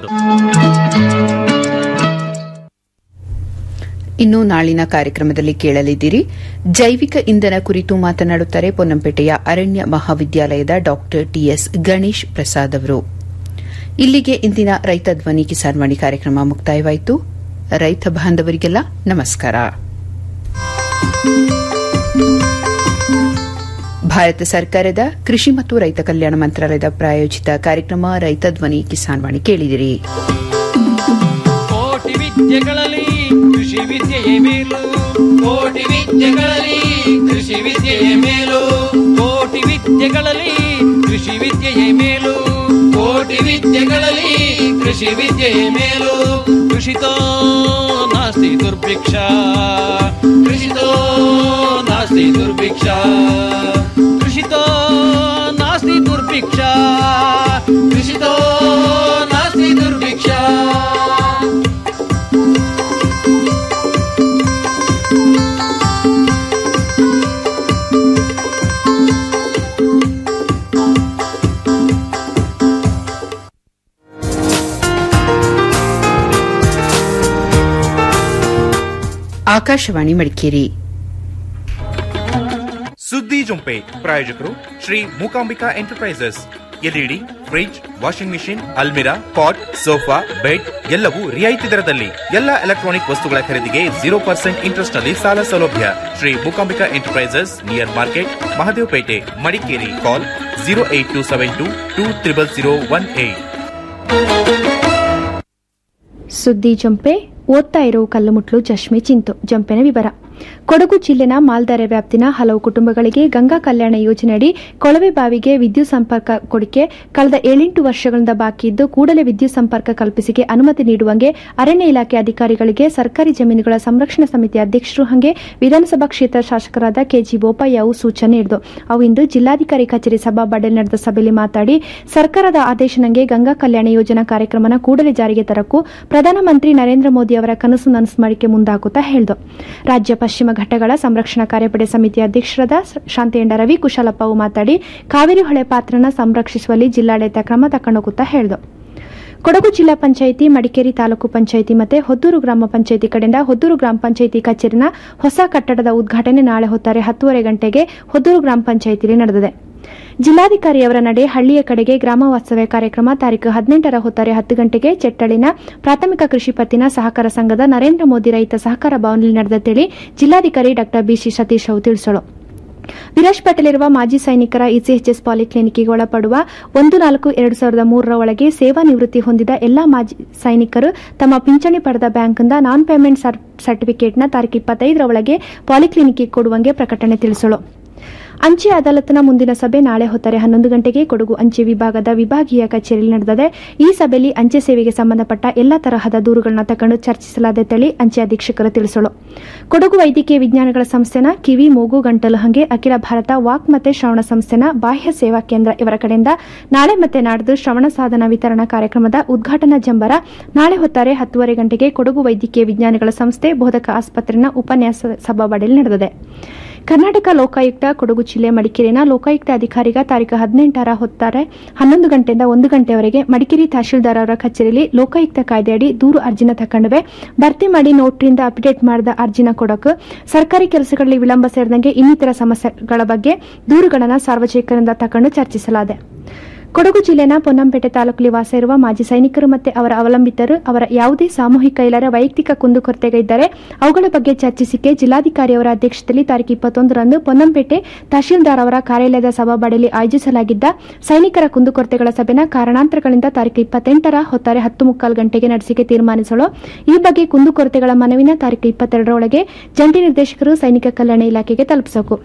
ಇನ್ನು ನಾಳಿನ ಕಾರ್ಯಕ್ರಮದಲ್ಲಿ ಕೇಳಲಿದ್ದೀರಿ ಜೈವಿಕ ಇಂಧನ ಕುರಿತು ಮಾತನಾಡುತ್ತಾರೆ ಪೊನ್ನಂಪೇಟೆಯ ಅರಣ್ಯ ಮಹಾವಿದ್ಯಾಲಯದ ಡಾಕ್ಟರ್ ಟಿಎಸ್ ಗಣೇಶ್ ಪ್ರಸಾದ್ ಅವರು ಇಲ್ಲಿಗೆ ಇಂದಿನ ರೈತ ಧ್ವನಿ ಕಿಸಾನ್ ವಾಣಿ ಕಾರ್ಯಕ್ರಮ ಮುಕ್ತಾಯವಾಯಿತು ರೈತ ಬಾಂಧವರಿಗೆಲ್ಲ ನಮಸ್ಕಾರ ಭಾರತ ಸರ್ಕಾರದ ಕೃಷಿ ಮತ್ತು ರೈತ ಕಲ್ಯಾಣ ಮಂತ್ರಾಲಯದ ಪ್ರಾಯೋಜಿತ ಕಾರ್ಯಕ್ರಮ ರೈತ ಧ್ವನಿ ಕಿಸಾನ್ ವಾಣಿ ಕೇಳಿದಿರಿ ಕೋಟಿ ವಿದ್ಯೆಗಳಲ್ಲಿ ಕೃಷಿ ವಿದ್ಯೆಯೇ ಮೇಲು ಕೋಟಿ ವಿದ್ಯೆಗಳಲ್ಲಿ ಕೃಷಿ ವಿದ್ಯೆಯೇ ಮೇಲು ಕೋಟಿ ವಿದ್ಯೆಗಳಲ್ಲಿ ಕೃಷಿ ವಿದ್ಯೆಯೇ ಮೇಲು ಕೋಟಿ ವಿದ್ಯೆಗಳಲ್ಲಿ ಕೃಷಿ ವಿದ್ಯೆಯೇ ಮೇಲು ಕೃಷಿತೋ ನಾಸ್ತಿ ದುರ್ಭಿಕ್ಷ ಕೃಷಿತೋ ನಾಸ್ತಿ ದುರ್ಭಿಕ್ಷ ಕೃಷಿತೋ ನಾಸ್ತಿ ದುರ್ಭಿಕ್ಷ ಕೃಷಿತೋ ನಾಸ್ತಿ ದುರ್ಭಿಕ್ಷ ಆಕಾಶವಾಣಿ ಮಡಿಕೇರಿ ಸುದ್ದಿ ಜೊಂಪೆ ಪ್ರಾಯೋಜಕರು Shri Mookambika enterprises LED fridge washing machine ಅಲ್ಮಿರಾ ಪಾಟ್ ಸೋಫಾ ಬೆಡ್ ಎಲ್ಲವೂ ರಿಯಾಯಿತಿ ದರದಲ್ಲಿ ಎಲ್ಲ ಎಲೆಕ್ಟ್ರಾನಿಕ್ ವಸ್ತುಗಳ ಖರೀದಿಗೆ ಜೀರೋ ಪರ್ಸೆಂಟ್ ಇಂಟ್ರೆಸ್ಟ್ ನಲ್ಲಿ ಸಾಲ ಸೌಲಭ್ಯ Shri Mookambika enterprises near market Mahadevpet Madikeri call zero eight two seven two two triple zero one eight ಸುದ್ದಿ ಜಂಪೆ ಓದ್ತಾ ಇರೋ ಕಲ್ಲುಮುಟ್ಲು ಚಶ್ಮೆ ಚಿಂತು ಜಂಪೆನ ವಿವರ ಕೊಡಗು ಜಿಲ್ಲೆನ ಮಾಲ್ದಾರೆ ವ್ಯಾಪ್ತಿನ ಹಲವು ಕುಟುಂಬಗಳಿಗೆ ಗಂಗಾ ಕಲ್ಯಾಣ ಯೋಜನೆಯಡಿ ಕೊಳವೆ ಬಾವಿಗೆ ವಿದ್ಯುತ್ ಸಂಪರ್ಕ ಕೊಡಿಕೆ ಕಳೆದ ಏಳೆಂಟು ವರ್ಷಗಳಿಂದ ಬಾಕಿ ಇದ್ದು ಕೂಡಲೇ ವಿದ್ಯುತ್ ಸಂಪರ್ಕ ಕಲ್ಪಿಸಿಗೆ ಅನುಮತಿ ನೀಡುವಂಗೆ ಅರಣ್ಯ ಇಲಾಖೆ ಅಧಿಕಾರಿಗಳಿಗೆ ಸರ್ಕಾರಿ ಜಮೀನುಗಳ ಸಂರಕ್ಷಣಾ ಸಮಿತಿ ಅಧ್ಯಕ್ಷರು ಹಾಗೆ ವಿಧಾನಸಭಾ ಕ್ಷೇತ್ರ ಶಾಸಕರಾದ ಕೆಜಿ ಬೋಪಯ್ಯ ಅವು ಸೂಚನೆ ನೀಡಿದರು ಅವು ಇಂದು ಜಿಲ್ಲಾಧಿಕಾರಿ ಕಚೇರಿ ಸಭಾಬಡಲ್ ನಡೆದ ಸಭೆಯಲ್ಲಿ ಮಾತಾಡಿ ಸರ್ಕಾರದ ಆದೇಶನಂಗೆ ಗಂಗಾ ಕಲ್ಯಾಣ ಯೋಜನಾ ಕಾರ್ಯಕ್ರಮನ ಕೂಡಲೇ ಜಾರಿಗೆ ತರಕ್ಕೂ ಪ್ರಧಾನಮಂತ್ರಿ ನರೇಂದ್ರ ಮೋದಿ ಅವರ ಕನಸು ನನಸು ಮಾಡಿಕೆ ಮುಂದಾಗುತ್ತಾ ಹೇಳಿದರು ರಾಜ್ಯ ಪಶ್ಚಿಮ ಘಟ್ಟಗಳ ಸಂರಕ್ಷಣಾ ಕಾರ್ಯಪಡೆ ಸಮಿತಿ ಅಧ್ಯಕ್ಷರಾದ ಶಾಂತೇಂಡ ರವಿ ಕುಶಲಪ್ಪವು ಮಾತಾಡಿ ಕಾವೇರಿ ಹೊಳೆ ಪಾತ್ರನ ಸಂರಕ್ಷಿಸುವಲ್ಲಿ ಜಿಲ್ಲಾಡಳಿತ ಕ್ರಮ ತಕೊಂಡೋಗುತ್ತಾ ಹೇಳಿದರು ಕೊಡಗು ಜಿಲ್ಲಾ ಪಂಚಾಯಿತಿ ಮಡಿಕೇರಿ ತಾಲೂಕು ಪಂಚಾಯಿತಿ ಮತ್ತು ಹೊದ್ದೂರು ಗ್ರಾಮ ಪಂಚಾಯಿತಿ ಕಡೆಯಿಂದ ಹೊದ್ದೂರು ಗ್ರಾಮ ಪಂಚಾಯಿತಿ ಕಚೇರಿನ ಹೊಸ ಕಟ್ಟಡದ ಉದ್ಘಾಟನೆ ನಾಳೆ ಹೊತ್ತಾರೆ ಹತ್ತುವರೆ ಗಂಟೆಗೆ ಹೊದ್ದೂರು ಗ್ರಾಮ ಪಂಚಾಯಿತಿಯಲ್ಲಿ ನಡೆದಿದೆ ಜಿಲ್ಲಾಧಿಕಾರಿಯವರ ನಡೆ ಹಳ್ಳಿಯ ಕಡೆಗೆ ಗ್ರಾಮ ವಾಸ್ತವ್ಯ ಕಾರ್ಯಕ್ರಮ ತಾರೀಕು ಹದಿನೆಂಟರ ಹೊತ್ತಾರೆ ಹತ್ತು ಗಂಟೆಗೆ ಚೆಟ್ಟಳಿನ ಪ್ರಾಥಮಿಕ ಕೃಷಿ ಪತ್ತಿನ ಸಹಕಾರ ಸಂಘದ ನರೇಂದ್ರ ಮೋದಿ ರೈತ ಸಹಕಾರ ಭವನದಲ್ಲಿ ನಡೆದಂತೇಳಿ ಜಿಲ್ಲಾಧಿಕಾರಿ ಡಾ ಬಿಸಿ ಸತೀಶ್ ಅವರು ತಿಳಿಸಲು ವಿರಾಜ್ಪೇಟೆಯಲ್ಲಿರುವ ಮಾಜಿ ಸೈನಿಕರ ಇಸಿಎಚ್ಎಸ್ ಪಾಲಿಕ್ಲಿನಿಕ್ಗೆ ಒಳಪಡುವ ಒಂದು ನಾಲ್ಕು ಎರಡು ಸಾವಿರದ ಮೂರರ ಒಳಗೆ ಸೇವಾ ನಿವೃತ್ತಿ ಹೊಂದಿದ ಎಲ್ಲಾ ಮಾಜಿ ಸೈನಿಕರು ತಮ್ಮ ಪಿಂಚಣಿ ಪಡೆದ ಬ್ಯಾಂಕ್ನಿಂದ ನಾನ್ ಪೇಮೆಂಟ್ ಸರ್ಟಿಫಿಕೇಟ್ನ ತಾರೀಕು ಇಪ್ಪತ್ತೈದರ ಒಳಗೆ ಪಾಲಿಕ್ಲಿನಿಕ್ಗೆ ಕೊಡುವಂಗೆ ಪ್ರಕಟಣೆ ತಿಳಿಸಲು ಅಂಚೆ ಅದಾಲತ್ನ ಮುಂದಿನ ಸಭೆ ನಾಳೆ ಹೊತ್ತಾರೆ ಹನ್ನೊಂದು ಗಂಟೆಗೆ ಕೊಡಗು ಅಂಚೆ ವಿಭಾಗದ ವಿಭಾಗೀಯ ಕಚೇರಿಯಲ್ಲಿ ನಡೆದಿದೆ ಈ ಸಭೆಯಲ್ಲಿ ಅಂಚೆ ಸೇವೆಗೆ ಸಂಬಂಧಪಟ್ಟ ಎಲ್ಲಾ ತರಹದ ದೂರುಗಳನ್ನು ತಕೊಂಡು ಚರ್ಚಿಸಲಾದೆತ್ತಳಿ ಅಂಚೆ ಅಧೀಕ್ಷಕರು ತಿಳಿಸಲು ಕೊಡಗು ವೈದ್ಯಕೀಯ ವಿಜ್ಞಾನಗಳ ಸಂಸ್ಥೆನ ಕಿವಿ ಮೂಗು ಗಂಟಲು ಹಂಗೆ ಅಖಿಲ ಭಾರತ ವಾಕ್ ಮತ್ತೆ ಶ್ರವಣ ಸಂಸ್ಥೆನ ಬಾಹ್ಯ ಸೇವಾ ಕೇಂದ್ರ ಇವರ ಕಡೆಯಿಂದ ನಾಳೆ ಮತ್ತೆ ನಾಡಿದ್ದು ಶ್ರವಣ ಸಾಧನ ವಿತರಣಾ ಕಾರ್ಯಕ್ರಮದ ಉದ್ಘಾಟನಾ ಜಂಬರ ನಾಳೆ ಹೊತ್ತಾರೆ ಹತ್ತುವರೆ ಗಂಟೆಗೆ ಕೊಡಗು ವೈದ್ಯಕೀಯ ವಿಜ್ಞಾನಗಳ ಸಂಸ್ಥೆ ಬೋಧಕ ಆಸ್ಪತ್ರೆನ ಉಪನ್ಯಾಸ ಸಭಾಬಡಿಯಲ್ಲಿ ನಡೆದಿದೆ ಕರ್ನಾಟಕ ಲೋಕಾಯುಕ್ತ ಕೊಡಗು ಜಿಲ್ಲೆ ಮಡಿಕೇರಿನ ಲೋಕಾಯುಕ್ತ ಅಧಿಕಾರಿಗ ತಾರೀಕು ಹದಿನೆಂಟರ ಹೊತ್ತಾರೆ ಹನ್ನೊಂದು ಗಂಟೆಯಿಂದ ಒಂದು ಗಂಟೆವರೆಗೆ ಮಡಿಕೇರಿ ತಹಶೀಲ್ದಾರ್ ಅವರ ಕಚೇರಿಯಲ್ಲಿ ಲೋಕಾಯುಕ್ತ ಕಾಯ್ದೆಯಡಿ ದೂರು ಅರ್ಜಿನ ತಕೊಂಡುವೆ ಭರ್ತಿ ಮಾಡಿ ನೋಟ್ರಿಂದ ಅಪ್ಡೇಟ್ ಮಾಡಿದ ಅರ್ಜಿನ ಕೊಡಕು ಸರ್ಕಾರಿ ಕೆಲಸಗಳಲ್ಲಿ ವಿಳಂಬ ಸೇರಿದಂಗೆ ಇನ್ನಿತರ ಸಮಸ್ಯೆಗಳ ಬಗ್ಗೆ ದೂರುಗಳನ್ನು ಸಾರ್ವಜನಿಕರಿಂದ ತಕೊಂಡು ಚರ್ಚಿಸಲಾಗಿದೆ ಕೊಡಗು ಜಿಲ್ಲೆನ ಪೊನ್ನಂಪೇಟೆ ತಾಲೂಕಲ್ಲಿ ವಾಸ ಇರುವ ಮಾಜಿ ಸೈನಿಕರು ಮತ್ತು ಅವರ ಅವಲಂಬಿತರು ಅವರ ಯಾವುದೇ ಸಾಮೂಹಿಕ ಇಲ್ಲರ ವೈಯಕ್ತಿಕ ಕುಂದುಕೊರತೆಗಳಿದ್ದರೆ ಅವುಗಳ ಬಗ್ಗೆ ಚರ್ಚಿಸಿಕೆ ಜಿಲ್ಲಾಧಿಕಾರಿಯವರ ಅಧ್ಯಕ್ಷತೆಯಲ್ಲಿ ತಾರೀಕು ಇಪ್ಪತ್ತೊಂದರಂದು ಪೊನ್ನಂಪೇಟೆ ತಹಶೀಲ್ದಾರ್ ಅವರ ಕಾರ್ಯಾಲಯದ ಸಭಾಬಡಿಯಲ್ಲಿ ಆಯೋಜಿಸಲಾಗಿದ್ದ ಸೈನಿಕರ ಕುಂದುಕೊರತೆಗಳ ಸಭೆನ ಕಾರಣಾಂತರಗಳಿಂದ ತಾರೀಕು ಇಪ್ಪತ್ತೆಂಟರ ಹೊತ್ತಾರೆ ಹತ್ತು ಮುಕ್ಕಾಲು ಗಂಟೆಗೆ ನಡೆಸಿಕೆ ತೀರ್ಮಾನಿಸಲು ಈ ಬಗ್ಗೆ ಕುಂದುಕೊರತೆಗಳ ಮನವಿನ ತಾರೀಕು ಇಪ್ಪತ್ತೆರಡರೊಳಗೆ ಜಂಟಿ ನಿರ್ದೇಶಕರು ಸೈನಿಕ ಕಲ್ಯಾಣ ಇಲಾಖೆಗೆ ತಲುಪಿಸಬೇಕು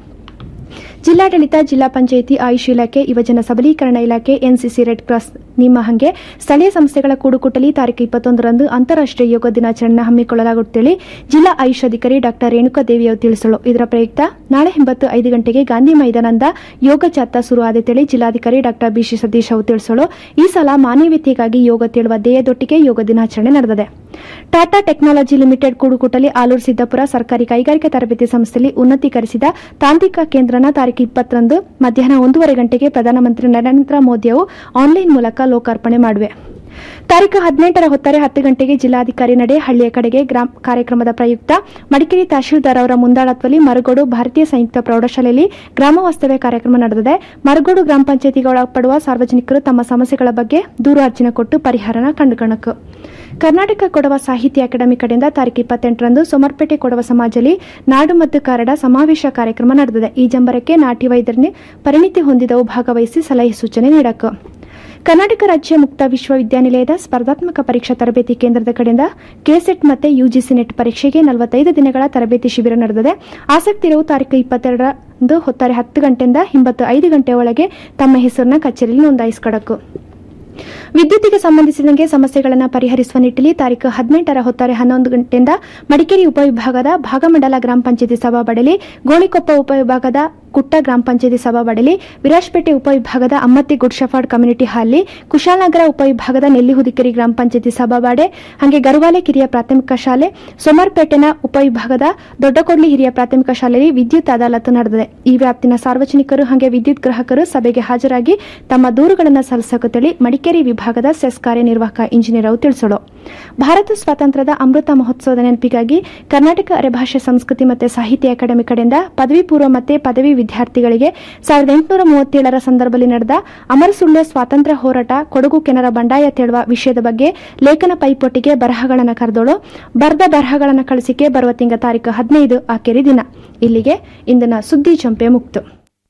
ಜಿಲ್ಲಾಡಳಿತ ಜಿಲ್ಲಾ ಪಂಚಾಯಿತಿ ಆಯುಷ್ ಇಲಾಖೆ ಯುವಜನ ಸಬಲೀಕರಣ ಇಲಾಖೆ ಎನ್ಸಿಸಿ ರೆಡ್ ಕ್ರಾಸ್ ನಿಮ್ಮ ಹಂಗೆ ಸ್ಥಳೀಯ ಸಂಸ್ಥೆಗಳ ಕೂಡುಕುಟಲಿ ತಾರೀಕು ಇಪ್ಪತ್ತೊಂದರಂದು ಅಂತಾರಾಷ್ಟೀಯ ಯೋಗ ದಿನಾಚರಣೆ ಹಮ್ಮಿಕೊಳ್ಳಲಾಗುತ್ತೇಳಿ ಜಿಲ್ಲಾ ಆಯುಷ್ ಅಧಿಕಾರಿ ಡಾ ರೇಣುಕಾ ದೇವಿಯವರು ತಿಳಿಸಲು ಇದರ ಪ್ರಯುಕ್ತ ನಾಳೆ ಹಿಂಬತ್ತು ಐದು ಗಂಟೆಗೆ ಗಾಂಧಿ ಮೈದಾನದ ಯೋಗ ಜಾಥಾ ಶುರು ಆದಿತೇಳಿ ಜಿಲ್ಲಾಧಿಕಾರಿ ಡಾ ಬಿಸಿ ಸತೀಶ್ ಅವರು ತಿಳಿಸಲು ಈ ಸಲ ಮಾನವೀಯತೆಗಾಗಿ ಯೋಗ ತೇಳುವ ಧ್ಯೇಯದೊಟ್ಟಿಗೆ ಯೋಗ ದಿನಾಚರಣೆ ನಡೆದಿದೆ ಟಾಟಾ ಟೆಕ್ನಾಲಜಿ ಲಿಮಿಟೆಡ್ ಕೂಡುಕುಟಲಿ ಆಲೂರು ಸಿದ್ದಾಪುರ ಸರ್ಕಾರಿ ಕೈಗಾರಿಕಾ ತರಬೇತಿ ಸಂಸ್ಥೆಯಲ್ಲಿ ಉನ್ನತೀಕರಿಸಿದ ತಾಂತ್ರಿಕ ಕೇಂದ್ರನ ತಾರೀಕು ಇಪ್ಪತ್ತರಂದು ಮಧ್ಯಾಹ್ನ ಒಂದೂವರೆ ಗಂಟೆಗೆ ಪ್ರಧಾನಮಂತ್ರಿ ನರೇಂದ್ರ ಮೋದಿಯವರು ಆನ್ಲೈನ್ ಮೂಲಕ ಲೋಕಾರ್ಪಣೆ ಮಾಡಿವೆ ತಾರೀಕು ಹದಿನೆಂಟರ ಹೊತ್ತಾರೆ ಹತ್ತು ಗಂಟೆಗೆ ಜಿಲ್ಲಾಧಿಕಾರಿ ನಡೆ ಹಳ್ಳಿಯ ಕಡೆಗೆ ಗ್ರಾಮ ಕಾರ್ಯಕ್ರಮದ ಪ್ರಯುಕ್ತ ಮಡಿಕೇರಿ ತಹಶೀಲ್ದಾರ್ ಅವರ ಮುಂದಾಳತ್ವದಲ್ಲಿ ಮರಗೋಡು ಭಾರತೀಯ ಸಂಯುಕ್ತ ಪ್ರೌಢಶಾಲೆಯಲ್ಲಿ ಗ್ರಾಮ ವಾಸ್ತವ್ಯ ಕಾರ್ಯಕ್ರಮ ನಡೆದಿದೆ ಮರಗೋಡು ಗ್ರಾಮ ಪಂಚಾಯತಿಗೆ ಒಳಪಡುವ ಸಾರ್ವಜನಿಕರು ತಮ್ಮ ಸಮಸ್ಯೆಗಳ ಬಗ್ಗೆ ದೂರು ಅರ್ಜಿನ ಕೊಟ್ಟು ಪರಿಹಾರನ ಕಂಡುಕೊಳ್ಳಬೇಕು ಕರ್ನಾಟಕ ಕೊಡವ ಸಾಹಿತ್ಯ ಅಕಾಡೆಮಿ ಕಡೆಯಿಂದ ತಾರೀಕು ಇಪ್ಪತ್ತೆಂಟರಂದು ಸೋಮರ್ಪೇಟೆ ಕೊಡವ ಸಮಾಜದಲ್ಲಿ ನಾಡು ಮತ್ತು ಕನ್ನಡ ಸಮಾವೇಶ ಕಾರ್ಯಕ್ರಮ ನಡೆದಿದೆ ಈ ಜಂಬರಕ್ಕೆ ನಾಟಿ ವೈದ್ಯರನ್ನೇ ಪರಿಣಿತಿ ಹೊಂದಿದವು ಭಾಗವಹಿಸಿ ಸಲಹೆ ಸೂಚನೆ ನೀಡಬೇಕು ಕರ್ನಾಟಕ ರಾಜ್ಯ ಮುಕ್ತ ವಿಶ್ವವಿದ್ಯಾನಿಲಯದ ಸ್ಪರ್ಧಾತ್ಮಕ ಪರೀಕ್ಷಾ ತರಬೇತಿ ಕೇಂದ್ರದ ಕಡೆಯಿಂದ ಕೆಸೆಟ್ ಮತ್ತು ಯುಜಿಸಿ ನೆಟ್ ಪರೀಕ್ಷೆಗೆ ನಲವತ್ತೈದು ದಿನಗಳ ತರಬೇತಿ ಶಿಬಿರ ನಡೆದಿದೆ ಆಸಕ್ತಿ ಇರುವ ತಾರೀಕು ಇಪ್ಪತ್ತೆರಡರಂದು ಹೊತ್ತಾರೆ ಹತ್ತು ಗಂಟೆಯಿಂದ ಹಿಂಬತ್ತು ಐದು ಗಂಟೆ ಒಳಗೆ ತಮ್ಮ ಹೆಸರನ್ನ ಕಚೇರಿಯಲ್ಲಿ ನೋಂದಾಯಿಸಿಕೊಡಬೇಕು ವಿದ್ಯುತ್ತಿಗೆ ಸಂಬಂಧಿಸಿದಂತೆ ಸಮಸ್ಯೆಗಳನ್ನು ಪರಿಹರಿಸುವ ನಿಟ್ಟಿನಲ್ಲಿ ತಾರೀಕು ಹದಿನೆಂಟರ ಹೊತ್ತಾರೆ ಹನ್ನೊಂದು ಗಂಟೆಯಿಂದ ಮಡಿಕೇರಿ ಉಪವಿಭಾಗದ ಭಾಗಮಂಡಲ ಗ್ರಾಮ ಪಂಚಾಯತಿ ಸಭಾಬಡಲಿ ಗೋಣಿಕೊಪ್ಪ ಉಪವಿಭಾಗದ ಕುಟ್ಟ ಗ್ರಾಮ ಪಂಚಾಯತಿ ಸಭಾಬಡಲಿ ವಿರಾಜಪೇಟೆ ಉಪವಿಭಾಗದ ಅಮ್ಮತ್ತಿ ಗುಡ್ ಶಫಾರ್ಡ್ ಕಮ್ಯುನಿಟಿ ಹಾಲಿ ಕುಶಾಲನಗರ ಉಪವಿಭಾಗದ ನೆಲ್ಲಿಹುದಿಕೆರಿ ಗ್ರಾಮ ಪಂಚಾಯತಿ ಸಭಾಬಾಡೆ ಹಾಗೆ ಗರುವಾಲೆ ಕಿರಿಯ ಪ್ರಾಥಮಿಕ ಶಾಲೆ ಸೋಮರ್ಪೇಟೆನ ಉಪವಿಭಾಗದ ದೊಡ್ಡಕೊಡ್ಲಿ ಹಿರಿಯ ಪ್ರಾಥಮಿಕ ಶಾಲೆಯಲ್ಲಿ ವಿದ್ಯುತ್ ಅದಾಲತ್ ನಡೆದಿದೆ ಈ ವ್ಯಾಪ್ತಿನ ಸಾರ್ವಜನಿಕರು ಹಾಗೆ ವಿದ್ಯುತ್ ಗ್ರಾಹಕರು ಸಭೆಗೆ ಹಾಜರಾಗಿ ತಮ್ಮ ದೂರುಗಳನ್ನು ಸಲ್ಲಿಸಕುತ್ತೇಳಿ ಮಡಿಕೇರಿ ವಿಭಾಗದ ಸೆಸ್ ಕಾರ್ಯನಿರ್ವಾಹಕ ಇಂಜಿನಿಯರ್ ಅವರು ತಿಳಿಸಲು ಭಾರತ ಸ್ವಾತಂತ್ರ್ಯದ ಅಮೃತ ಮಹೋತ್ಸವದ ನೆನಪಿಗಾಗಿ ಕರ್ನಾಟಕ ಅರೆಭಾಷೆ ಸಂಸ್ಕೃತಿ ಮತ್ತು ಸಾಹಿತ್ಯ ಅಕಾಡೆಮಿ ಕಡೆಯಿಂದ ಪದವಿ ಪೂರ್ವ ಮತ್ತು ಪದವಿ ವಿದ್ಯಾರ್ಥಿಗಳಿಗೆ ಸಾವಿರದ ಎಂಟುನೂರ ಮೂವತ್ತೇಳರ ಸಂದರ್ಭದಲ್ಲಿ ನಡೆದ ಅಮರಸುಳ್ಳ ಸ್ವಾತಂತ್ರ್ಯ ಹೋರಾಟ ಕೊಡಗು ಕೆನರ ಬಂಡಾಯ ತೇಳುವ ವಿಷಯದ ಬಗ್ಗೆ ಲೇಖನ ಪೈಪೋಟಿಗೆ ಬರಹಗಳನ್ನು ಕರೆದೋಳು ಬರೆದ ಬರಹಗಳನ್ನು ಕಳಿಸಿಕೆ ಬರುವ ತಿಂಗಳ ತಾರೀಕು ಹದಿನೈದು ಆಕೆರಿ ದಿನ ಇಲ್ಲಿಗೆ ಇಂದಿನ ಸುದ್ದಿ ಚಂಪೆ ಮುಕ್ತು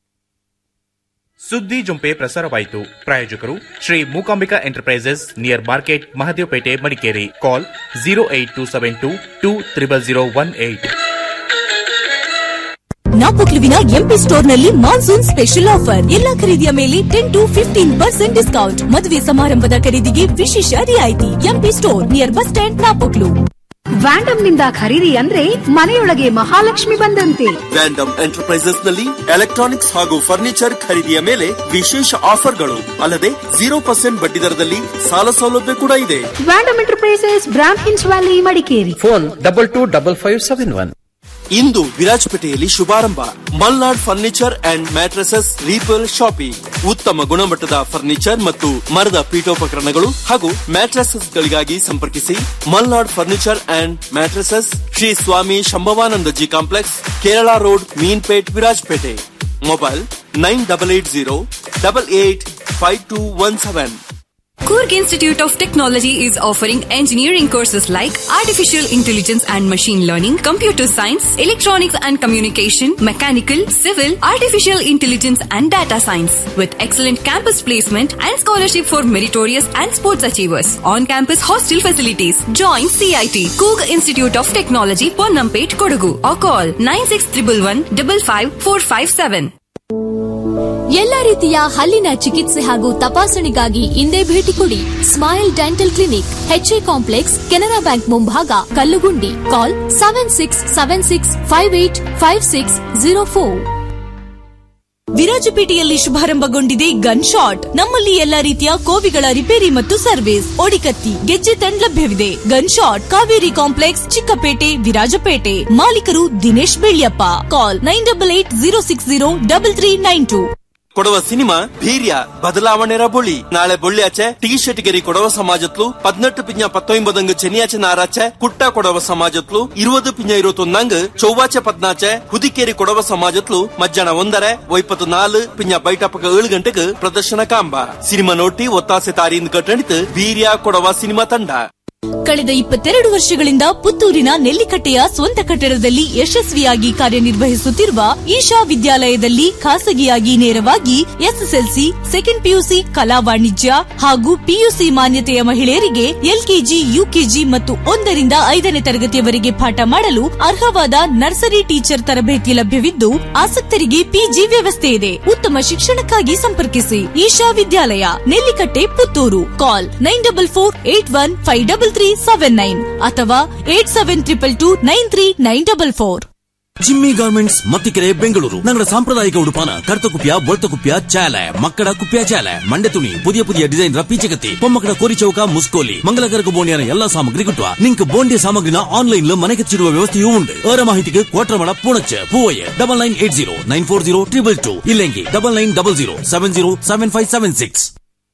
ಸುದ್ದಿ ಜುಂಪೆ ಪ್ರಸಾರವಾಯಿತು ಪ್ರಾಯೋಜಕರು Shri Mookambika enterprises near market Mahadevpet Madikeri call zero eight two seven two two triple zero one eight ನಾಪೊಕ್ಲುವಿನ ಎಂಪಿ ಸ್ಟೋರ್ ನಲ್ಲಿ ಮಾನ್ಸೂನ್ ಸ್ಪೆಷಲ್ ಆಫರ್ ಎಲ್ಲಾ ಖರೀದಿಯ ಮೇಲೆ ten to fifteen percent discount ಮದುವೆ ಸಮಾರಂಭದ ಖರೀದಿಗೆ ವಿಶೇಷ ರಿಯಾಯಿತಿ MP store near bus stand Napoklu ವ್ಯಾಂಡಮ್ ನಿಂದ ಖರೀದಿ ಅಂದ್ರೆ ಮನೆಯೊಳಗೆ ಮಹಾಲಕ್ಷ್ಮಿ ಬಂದಂತೆ ವ್ಯಾಂಡಮ್ ಎಂಟರ್ಪ್ರೈಸಸ್ ನಲ್ಲಿ ಎಲೆಕ್ಟ್ರಾನಿಕ್ಸ್ ಹಾಗೂ ಫರ್ನಿಚರ್ ಖರೀದಿಯ ಮೇಲೆ ವಿಶೇಷ ಆಫರ್ಗಳು ಅಲ್ಲದೆ ಜೀರೋ ಪರ್ಸೆಂಟ್ ಬಡ್ಡಿ ದರದಲ್ಲಿ ಸಾಲ ಸೌಲಭ್ಯ ಕೂಡ ಇದೆ ವ್ಯಾಂಡಮ್ ಎಂಟರ್ಪ್ರೈಸಸ್ ಬ್ರಾಂಡ್ ಹಿನ್ಸ್ valley Madikeri phone double two double five seven one ಇಂದು ವಿರಾಜಪೇಟೆಯಲ್ಲಿ ಶುಭಾರಂಭ ಮಲ್ನಾಡ್ ಫರ್ನಿಚರ್ ಅಂಡ್ ಮ್ಯಾಟ್ರಸಸ್ ರೀಪಲ್ ಶಾಪಿಂಗ್ ಉತ್ತಮ ಗುಣಮಟ್ಟದ ಫರ್ನಿಚರ್ ಮತ್ತು ಮರದ ಪೀಠೋಪಕರಣಗಳು ಹಾಗೂ ಮ್ಯಾಟ್ರಸಸ್ ಗಳಿಗಾಗಿ ಸಂಪರ್ಕಿಸಿ Malnad furniture and mattresses Shri Swami Shambhavanandaji complex Kerala road Meenpet Virajpet mobile nine double eight zero double eight five two one seven Kurg Institute of Technology is offering engineering courses like Artificial Intelligence and Machine Learning, Computer Science, Electronics and Communication, Mechanical, Civil, Artificial Intelligence and Data Science with excellent campus placement and scholarship for meritorious and sports achievers. On-campus hostel facilities. Join CIT, Kurg Institute of Technology, Ponnampet, Kodagu or call 96111 55457. ಎಲ್ಲ ರೀತಿಯ ಹಲ್ಲಿನ ಚಿಕಿತ್ಸೆ ಹಾಗೂ ತಪಾಸಣೆಗಾಗಿ ಇಂದೇ ಭೇಟಿ ಕೊಡಿ smile dental clinic HA complex Canara bank ಮುಂಭಾಗ Kallugundi call seven six seven six five eight five six zero four ವಿರಾಜಪೇಟೆಯಲ್ಲಿ ಶುಭಾರಂಭಗೊಂಡಿದೆ ಗನ್ ಶಾಟ್ ನಮ್ಮಲ್ಲಿ ಎಲ್ಲಾ ರೀತಿಯ ಕೋವಿಗಳ ರಿಪೇರಿ ಮತ್ತು ಸರ್ವಿಸ್ ಒಡಿಕತ್ತಿ ಗೆಜ್ಜೆ ತಂಡ್ ಲಭ್ಯವಿದೆ gun shot Kaveri complex Chikkapet Virajpet ಮಾಲೀಕರು Dinesh Belliappa call nine double eight zero six zero double three nine two Kodava cinema ಧೈರ್ಯ ಬದಲಾವಣೆರ ಬೊಳಿ ನಾಳೆ ಬೊಳ್ಳಿಯಾಚೆ ಟಿ ಶರ್ಟ್ ಗೆರಿ ಕೊಡವ ಸಮಾಜತ್ಲು ಪದ್ನೆಟ್ಟು ಪಿಂಜ ಪತ್ತೊಂಬದಂಗ್ ಚೆನ್ನಿಯಾಚೆ ನಾರಾಚೆ ಕುಟ್ಟ ಕೊಡವ ಸಮಾಜತ್ಲು ಇರುವುದು ಪಿಂಜ ಇರುವತ್ತೊಂದಂಗ್ ಚೌವಾಚೆ ಪದ್ನಾಚೆ ಹುದಿಕೇರಿ ಕೊಡವ ಸಮಾಜತ್ಲು ಮಧ್ಯಾಹ್ನ ಒಂದರೆ ಒಯ್ಪತ್ತು ನಾಲು ಪಿಂಜ ಬೈಟಪಕ ಏಳು ಗಂಟೆಗೆ ಪ್ರದರ್ಶನ ಕಾಂಬ ಸಿನಿಮಾ ನೋಟಿ ಒತ್ತಾಸೆ ತಾರಿಯಿಂದ ಕಟ್ಟಣಿತು ವೀರ್ಯ ಕೊಡವ ಸಿನಿಮಾ ತಂಡ ಕಳೆದ ಇಪ್ಪತ್ತೆರಡು ವರ್ಷಗಳಿಂದ ಪುತ್ತೂರಿನ ನೆಲ್ಲಿಕಟ್ಟೆಯ ಸ್ವಂತ ಕಟ್ಟಡದಲ್ಲಿ ಯಶಸ್ವಿಯಾಗಿ ಕಾರ್ಯನಿರ್ವಹಿಸುತ್ತಿರುವ ಈಶಾ ವಿದ್ಯಾಲಯದಲ್ಲಿ ಖಾಸಗಿಯಾಗಿ ನೇರವಾಗಿ ಎಸ್ಎಸ್ಎಲ್ಸಿ ಸೆಕೆಂಡ್ ಪಿಯುಸಿ ಕಲಾ ವಾಣಿಜ್ಯ ಹಾಗೂ ಪಿಯುಸಿ ಮಾನ್ಯತೆಯ ಮಹಿಳೆಯರಿಗೆ ಎಲ್ಕೆಜಿ ಯುಕೆಜಿ ಮತ್ತು ಒಂದರಿಂದ ಐದನೇ ತರಗತಿಯವರೆಗೆ ಪಾಠ ಮಾಡಲು ಅರ್ಹವಾದ ನರ್ಸರಿ ಟೀಚರ್ ತರಬೇತಿ ಲಭ್ಯವಿದ್ದು ಆಸಕ್ತರಿಗೆ ಪಿಜಿ ವ್ಯವಸ್ಥೆ ಇದೆ ಉತ್ತಮ ಶಿಕ್ಷಣಕ್ಕಾಗಿ ಸಂಪರ್ಕಿಸಿ Isha Vidyalaya Nellikatte Puttur call nine double four eight one five double three seven nine ಅಥವಾ eight seven triple two nine three nine double four Jimmy garments Mattikere Bengaluru ನಗರ ಸಾಂಪ್ರದಾಯಿಕ ಉಡುಪಾನ ಕರ್ತ ಕುಪ್ಯ ಬೊಳ್ತ ಕುಪ್ಯ ಚಾಲೆ ಮಕ್ಕಳ ಕುಪ್ಯ ಚಾಲೆ ಮಂಡೆ ತುಣಿ ಪುದಿಯ ಪುದಿಯ ಡಿಸೈನ್ ಪೀಚಗತಿ பொம்மக்கட கோரி சவுக்கா முஸ்கோலி மங்களகரக்கு போண்டியான எல்லா சாமಗ್ರಿ கிட்டுவா ನಿಂಕ್ ಬೋಂಡಿಯ ಸಾಮಗ್ರಿನ ಆನ್ಲೈನ್ లో ಮನೆಗೆಚ್ಚಿಡುವ ವ್ಯವಸ್ಥೆಯೂ ಉಂಟು ಅವರ ಮಾಹಿತಿಗೆ Kotramala Poonacha Poovaiah double nine eight zero nine four zero triple two ಇಲ್ಲೆಂಗಿ double nine double zero seven zero seven five seven six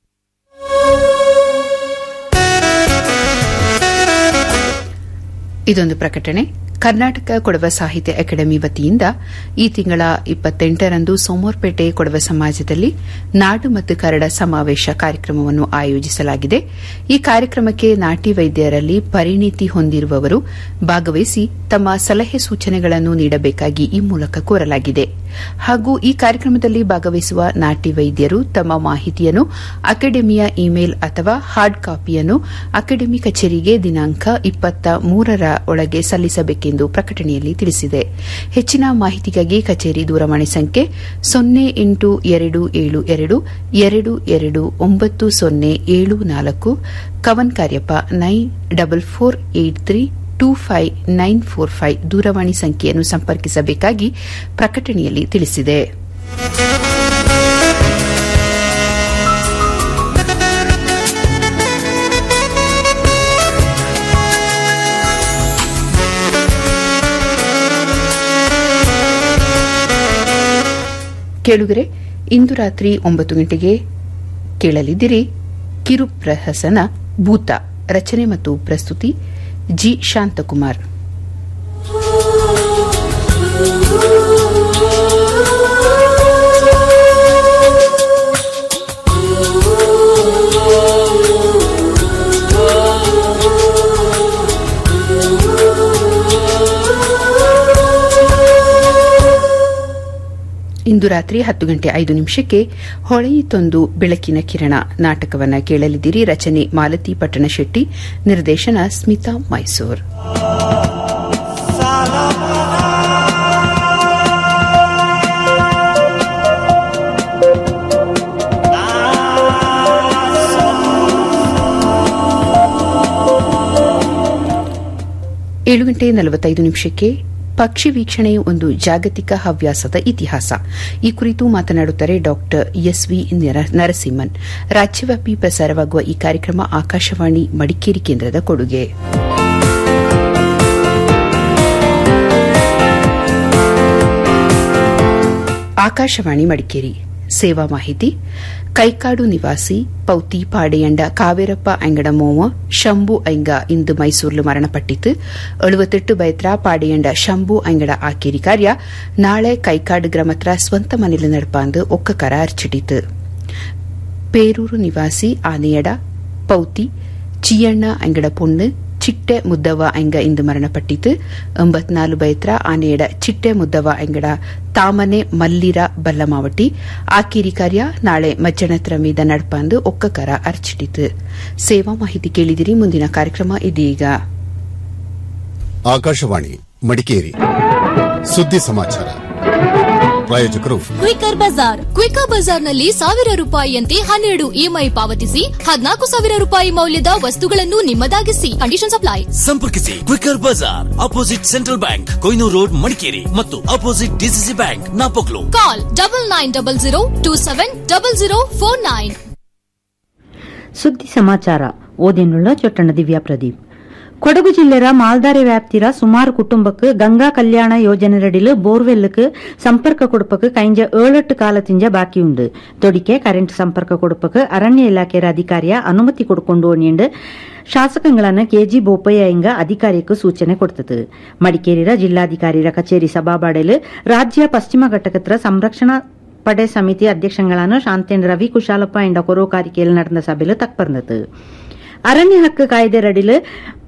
ಇದೊಂದು ಪ್ರಕಟಣೆ ಕರ್ನಾಟಕ ಕೊಡವ ಸಾಹಿತ್ಯ ಅಕಾಡೆಮಿ ವತಿಯಿಂದ ಈ ತಿಂಗಳ ಇಪ್ಪತ್ತೆಂಟರಂದು ಸೋಮವಾರಪೇಟೆ ಕೊಡವ ಸಮಾಜದಲ್ಲಿ ನಾಡು ಮತ್ತು ಕನ್ನಡ ಸಮಾವೇಶ ಕಾರ್ಯಕ್ರಮವನ್ನು ಆಯೋಜಿಸಲಾಗಿದೆ ಈ ಕಾರ್ಯಕ್ರಮಕ್ಕೆ ನಾಟಿ ವೈದ್ಯರಲ್ಲಿ ಪರಿಣಿತಿ ಹೊಂದಿರುವವರು ಭಾಗವಹಿಸಿ ತಮ್ಮ ಸಲಹೆ ಸೂಚನೆಗಳನ್ನು ನೀಡಬೇಕಾಗಿ ಈ ಮೂಲಕ ಕೋರಲಾಗಿದೆ ಹಾಗೂ ಈ ಕಾರ್ಯಕ್ರಮದಲ್ಲಿ ಭಾಗವಹಿಸುವ ನಾಟಿ ವೈದ್ಯರು ತಮ್ಮ ಮಾಹಿತಿಯನ್ನು ಅಕಾಡೆಮಿಯ ಇಮೇಲ್ ಅಥವಾ ಹಾರ್ಡ್ ಕಾಪಿಯನ್ನು ಅಕಾಡೆಮಿ ಕಚೇರಿಗೆ ದಿನಾಂಕ ಇಪ್ಪತ್ತ ಮೂರರ ಒಳಗೆ ಸಲ್ಲಿಸಬೇಕೆಂದು ಪ್ರಕಟಣೆಯಲ್ಲಿ ತಿಳಿಸಿದೆ ಹೆಚ್ಚಿನ ಮಾಹಿತಿಗಾಗಿ ಕಚೇರಿ ದೂರವಾಣಿ ಸಂಖ್ಯೆ ಸೊನ್ನೆ ಎಂಟು ಎರಡು ಏಳು ಎರಡು ಎರಡು ಎರಡು ಒಂಬತ್ತು ಸೊನ್ನೆ ಏಳು ನಾಲ್ಕು Kavan Kariappa nine double four eight three two five nine four five ದೂರವಾಣಿ ಸಂಖ್ಯೆಯನ್ನು ಸಂಪರ್ಕಿಸಬೇಕಾಗಿ ಪ್ರಕಟಣೆಯಲ್ಲಿ ತಿಳಿಸಿದೆ ಕೇಳುಗರೆ ಇಂದು ರಾತ್ರಿ ಒಂಬತ್ತು ಗಂಟೆಗೆ ಕೇಳಲಿದ್ದೀರಿ ಕಿರುಪ್ರಹಸನ ಭೂತ ರಚನೆ ಮತ್ತು ಪ್ರಸ್ತುತಿ ಜಿ ಶಾಂತಕುಮಾರ್ ಇಂದು ರಾತ್ರಿ ಹತ್ತು ಗಂಟೆ ಐದು ನಿಮಿಷಕ್ಕೆ ಹೊಳೆಯಿತೊಂದು ಬೆಳಕಿನ ಕಿರಣ ನಾಟಕವನ್ನ ಕೇಳಲಿದ್ದೀರಿ ರಚನೆ ಮಾಲತಿ ಪಟ್ಟಣಶೆಟ್ಟಿ ನಿರ್ದೇಶನ ಸ್ಮಿತಾ ಮೈಸೂರ್ ಏಳು ಗಂಟೆ ನಲವತ್ತೈದು ನಿಮಿಷಕ್ಕೆ ಪಕ್ಷಿ ವೀಕ್ಷಣೆಯು ಒಂದು ಜಾಗತಿಕ ಹವ್ಯಾಸದ ಇತಿಹಾಸ ಈ ಕುರಿತು ಮಾತನಾಡುತ್ತಾರೆ ಡಾಕ್ಟರ್ ಎಸ್ವಿ ನರಸಿಂಹನ್ ರಾಜ್ಯವ್ಯಾಪಿ ಪ್ರಸಾರವಾಗುವ ಈ ಕಾರ್ಯಕ್ರಮ ಆಕಾಶವಾಣಿ ಮಡಿಕೇರಿ ಕೇಂದ್ರದ ಕೊಡುಗೆ ಆಕಾಶವಾಣಿ ಮಡಿಕೇರಿ ಸೇವಾ ಮಾಹಿತಿ ಕೈಕಾಡು ನಿವಾಸಿ ಪೌತಿ ಪಾಡೆಯಂಡ ಕಾವೇರಪ್ಪ ಅಂಗಡ ಮೋವ ಶಂಭು ಐಂಗ ಇಂದು ಮೈಸೂರ್ಲು ಮರಣಪಟ್ಟಿತು ಎಳುವತ್ತೆಟ್ಟು ಬೈತ್ರ ಪಾಡೆಯಂಡ ಶಂಭು ಅಂಗಡ ಆಕೇರಿ ಕಾರ್ಯ ನಾಳೆ ಕೈಕಾಡು ಗ್ರಾಮತ್ರ ಸ್ವಂತ ಮನೆಯಲ್ಲಿ ನಡಪಾಂದು ಒಕ್ಕಕರ ಅರ್ಚಿಟಿತು ಪೇರೂರು ನಿವಾಸಿ ಆನೆಯಡ ಪೌತಿ ಚಿಯಣ್ಣ ಅಂಗಡ ಪೊಣ್ಣು ಚಿಟ್ಟೆ ಮುದ್ದವ್ವ ಅಂಗ ಇಂದು ಮರಣಪಟ್ಟಿತು ಎಂಬತ್ನಾಲು ಬೈತ್ರ ಆನೆಯಡ ಚಿಟ್ಟೆ ಮುದ್ದವ್ವ ಅಂಗಡ ತಾಮನೆ ಮಲ್ಲಿರ ಬಲ್ಲಮಾವಟಿ ಆಕೀರಿ ಕಾರ್ಯ ನಾಳೆ ಮಜ್ಜನತ್ರ ಮೀದ ನಡ್ಪಂದು ಒಕ್ಕಕರ ಅರ್ಚಿಟಿತು ಸೇವಾ ಮಾಹಿತಿ ಕೇಳಿದಿರಿ ಮುಂದಿನ ಕಾರ್ಯಕ್ರಮ ಇದೀಗ ಆಕಾಶವಾಣಿ ಮಡಿಕೇರಿ ಸುದ್ದಿ ಸಮಾಚಾರ ಪ್ರಾಯೋಜಕರು ಕ್ವಿಕರ್ ಬಜಾರ್ ಕ್ವಿಕರ್ ಬಜಾರ್ನಲ್ಲಿ ಸಾವಿರ ರೂಪಾಯಿಯಂತೆ ಹನ್ನೆರಡು ಇಎಂಐ ಪಾವತಿಸಿ ಹದಿನಾಲ್ಕು ಸಾವಿರ ರೂಪಾಯಿ ಮೌಲ್ಯದ ವಸ್ತುಗಳನ್ನು ನಿಮ್ಮದಾಗಿಸಿ ಕಂಡೀಷನ್ ಅಪ್ಲೈ ಸಂಪರ್ಕಿಸಿ ಕ್ವಿಕರ್ ಬಜಾರ್ opposite central bank Koynur road Madikeri ಮತ್ತು opposite DCC bank Napoklu call double nine double zero two seven double zero four nine ಸುದ್ದಿ ಸಮಾಚಾರ ಓದಿನುಳ್ಳ ಚೊಟ್ಟಣ ದಿವ್ಯಾ ಪ್ರದೀಪ್ ಕೊಡಗು ಜಿಲ್ಲೆಯ ಮಾಲ್ದಾರೆ ವ್ಯಾಪ್ತಿರ ಸುಮಾರು ಕುಟುಂಬಕ್ಕೆ ಗಂಗಾ ಕಲ್ಯಾಣ ಯೋಜನೆಯಡಿಲು ಬೋರ್ವೆಲ್லுக்கு ಸಂಪರ್ಕ ಕೊಡುಪಕ್ಕೆ ಕೈಂಜ ಏಳೆಟ್ಟು ಕಾಲತಿಂಜ ಬಾಕಿ ಉಂಡು ತೊಡಿಕೆ ಕರೆಂಟ್ ಸಂಪರ್ಕ ಕೊಡುಪಕ್ಕೆ ಅರಣ್ಯ ಇಲಾಖೆಯ ಅಧಿಕಾರಿಯ ಅನುಮತಿ ಕೊಡ್ಕೊಂಡು ನೀಂಡು ಶಾಸಕಗಳನ್ನು ಕೆಜಿ ಬೋಪಯ್ಯ ಅಧಿಕಾರಿಯಕ್ಕೆ ಸೂಚನೆ ಕೊಡ್ತದೆ ಮಡಿಕೇರಿಯ ಜಿಲ್ಲಾಧಿಕಾರಿಯ ಕಚೇರಿ ಸಭಾಬಾಡೆಲು ರಾಜ್ಯ ಪಶ್ಚಿಮ ಘಟಕದ ಸಂರಕ್ಷಣಾ ಪಡೆ ಸಮಿತಿ ಅಧ್ಯಕ್ಷಗಳನ್ನು ಶಾಂತೇಂದ್ರ ರವಿ ಕುಶಾಲಪ್ಪ ಎಂಡ ಕೊರೋಕಾರಿಕೆಯಲ್ಲಿ ನಡೆದ ಸಭೆಯಲ್ಲಿ ತಕ್ಪರ್ನದು ಅರಣ್ಯ ಹಕ್ಕು ಕಾಯ್ದೆರಡಿಲು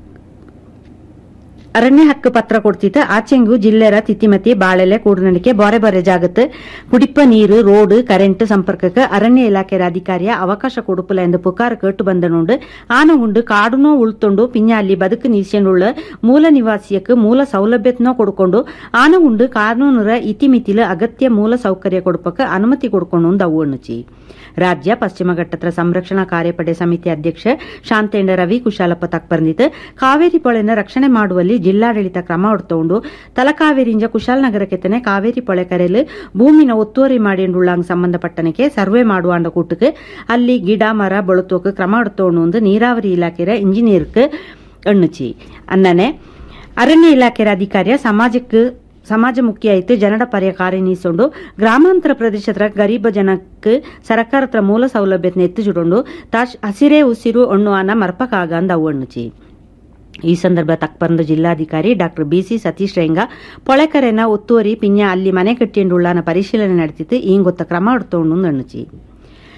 ಅರಣ್ಯ ಹಕ್ಕು ಪತ್ರ ಕೊಡ್ತಿತ್ತು ಆಚೆಂಗು ಜಿಲ್ಲೆರ ತಿತಿಮತಿ ಬಾಳೆಲೆ ಕೂಡನಡಿಕೆ ಬಾರೆ ಬಾರೆ ಜಾಗത്ത് ಕುಡಿಪ ನೀರು ರೋಡ್ ಕರೆಂಟ್ ಸಂಪರ್ಕಕ್ಕೆ ಅರಣ್ಯ ಇಲಾಖೆಯ ಅಧಿಕಾರಿಯ ಅವಕಾಶ ಕೊಡುಪುಲ ಎಂದು ಪುಕಾರ ಕೇಟ್ಟು ಬಂದನುಂಡು ಆನಗುಂಡು ಕಾಡುನೋ ಉಳ್ತೊಂಡು ಪಿಂಜ ಅಲ್ಲಿ ಬದುಕು ನೀಸ್ಯಂಡುಳ್ಳ ಮೂಲ ನಿವಾಸಿಯಕ್ಕೆ ಮೂಲ ಸೌಲಭ್ಯತ್ನೋ ಕೊಡ್ಕೊಂಡು ಆನಗುಂಡು ಕಾನೂನುರ ಇತಿಮಿತಿಲು ಅಗತ್ಯ ಮೂಲ ಸೌಕರ್ಯ ಕೊಡುಪಕ್ಕೆ ಅನುಮತಿ ಕೊಡ್ಕೊಂಡು ಅವು ಅಣ್ಣುಚಿ ರಾಜ್ಯ ಪಶ್ಚಿಮ ಘಟ್ಟದ ಸಂರಕ್ಷಣಾ ಕಾರ್ಯಪಡೆ ಸಮಿತಿ ಅಧ್ಯಕ್ಷ ಶಾಂತೇಂದ್ರ ರವಿ ಕುಶಾಲಪ್ಪ ತಕ್ಬರ್ನಿತು ಕಾವೇರಿ ಪೊಳೆನ ರಕ್ಷಣೆ ಮಾಡುವಲ್ಲಿ ಜಿಲ್ಲಾಡಳಿತ ಕ್ರಮ ಹೊಡ್ತೊಂಡು ತಲಕಾವೇರಿಯಿಂದ ಕುಶಾಲನಗರಕ್ಕೆತನೆ ಕಾವೇರಿ ಪೊಳೆ ಕರೆಲು ಭೂಮಿನ ಒತ್ತುವರಿ ಮಾಡಿಂಡುಳ್ಳಂಗ್ ಸಂಬಂಧಪಟ್ಟನಕ್ಕೆ ಸರ್ವೆ ಮಾಡುವಾಂಡ ಕೂಟಕ್ಕೆ ಅಲ್ಲಿ ಗಿಡ ಮರ ಬೆಳುತ್ತೋಕೆ ಕ್ರಮ ಹೊಡ್ತೋಂಡು ಒಂದು ನೀರಾವರಿ ಇಲಾಖೆಯ ಇಂಜಿನಿಯರ್க்கு ಎಣ್ಣುಚಿ ಅನ್ನನೆ ಅರಣ್ಯ ಇಲಾಖೆಯ ಅಧಿಕಾರಿಯ ಸಮಾಜಕ್ಕೆ ಸಮಾಜಮುಖಿ ಆಯ್ತು ಜನಡ ಪರ್ಯ ಕಾರ್ಯನೀಸೊಂಡು ಗ್ರಾಮಾಂತರ ಪ್ರದೇಶದ ಗರೀಬ ಜನಕ್ಕೆ ಸರ್ಕಾರತ್ರ ಮೂಲ ಸೌಲಭ್ಯನ ಎತ್ತುಜುಡೊಂಡು ತಾಶ್ ಹಸಿರೇ ಉಸಿರು ಒಣ್ಣುವಾನ ಮರ್ಪಕಾಗ ಅಂದ ಅವು ಅಣ್ಣುಚಿ ಈ ಸಂದರ್ಭ ತಕ್ಪರ್ಂದು ಜಿಲ್ಲಾಧಿಕಾರಿ ಡಾಕ್ಟರ್ ಬಿಸಿ ಸತೀಶ್ ರೇಂಗ ಪೊಳೆಕರೆನ ಒತ್ತುವರಿ ಪಿಂಜ ಅಲ್ಲಿ ಮನೆ ಕಟ್ಟಿಂಡುಳ್ಳನ ಪರಿಶೀಲನೆ ನಡೆಸಿತ್ತು ಈ ಗೊತ್ತ ಕ್ರಮ ಹೊಡ್ತೋಂಡು ಅಣ್ಣುಚಿ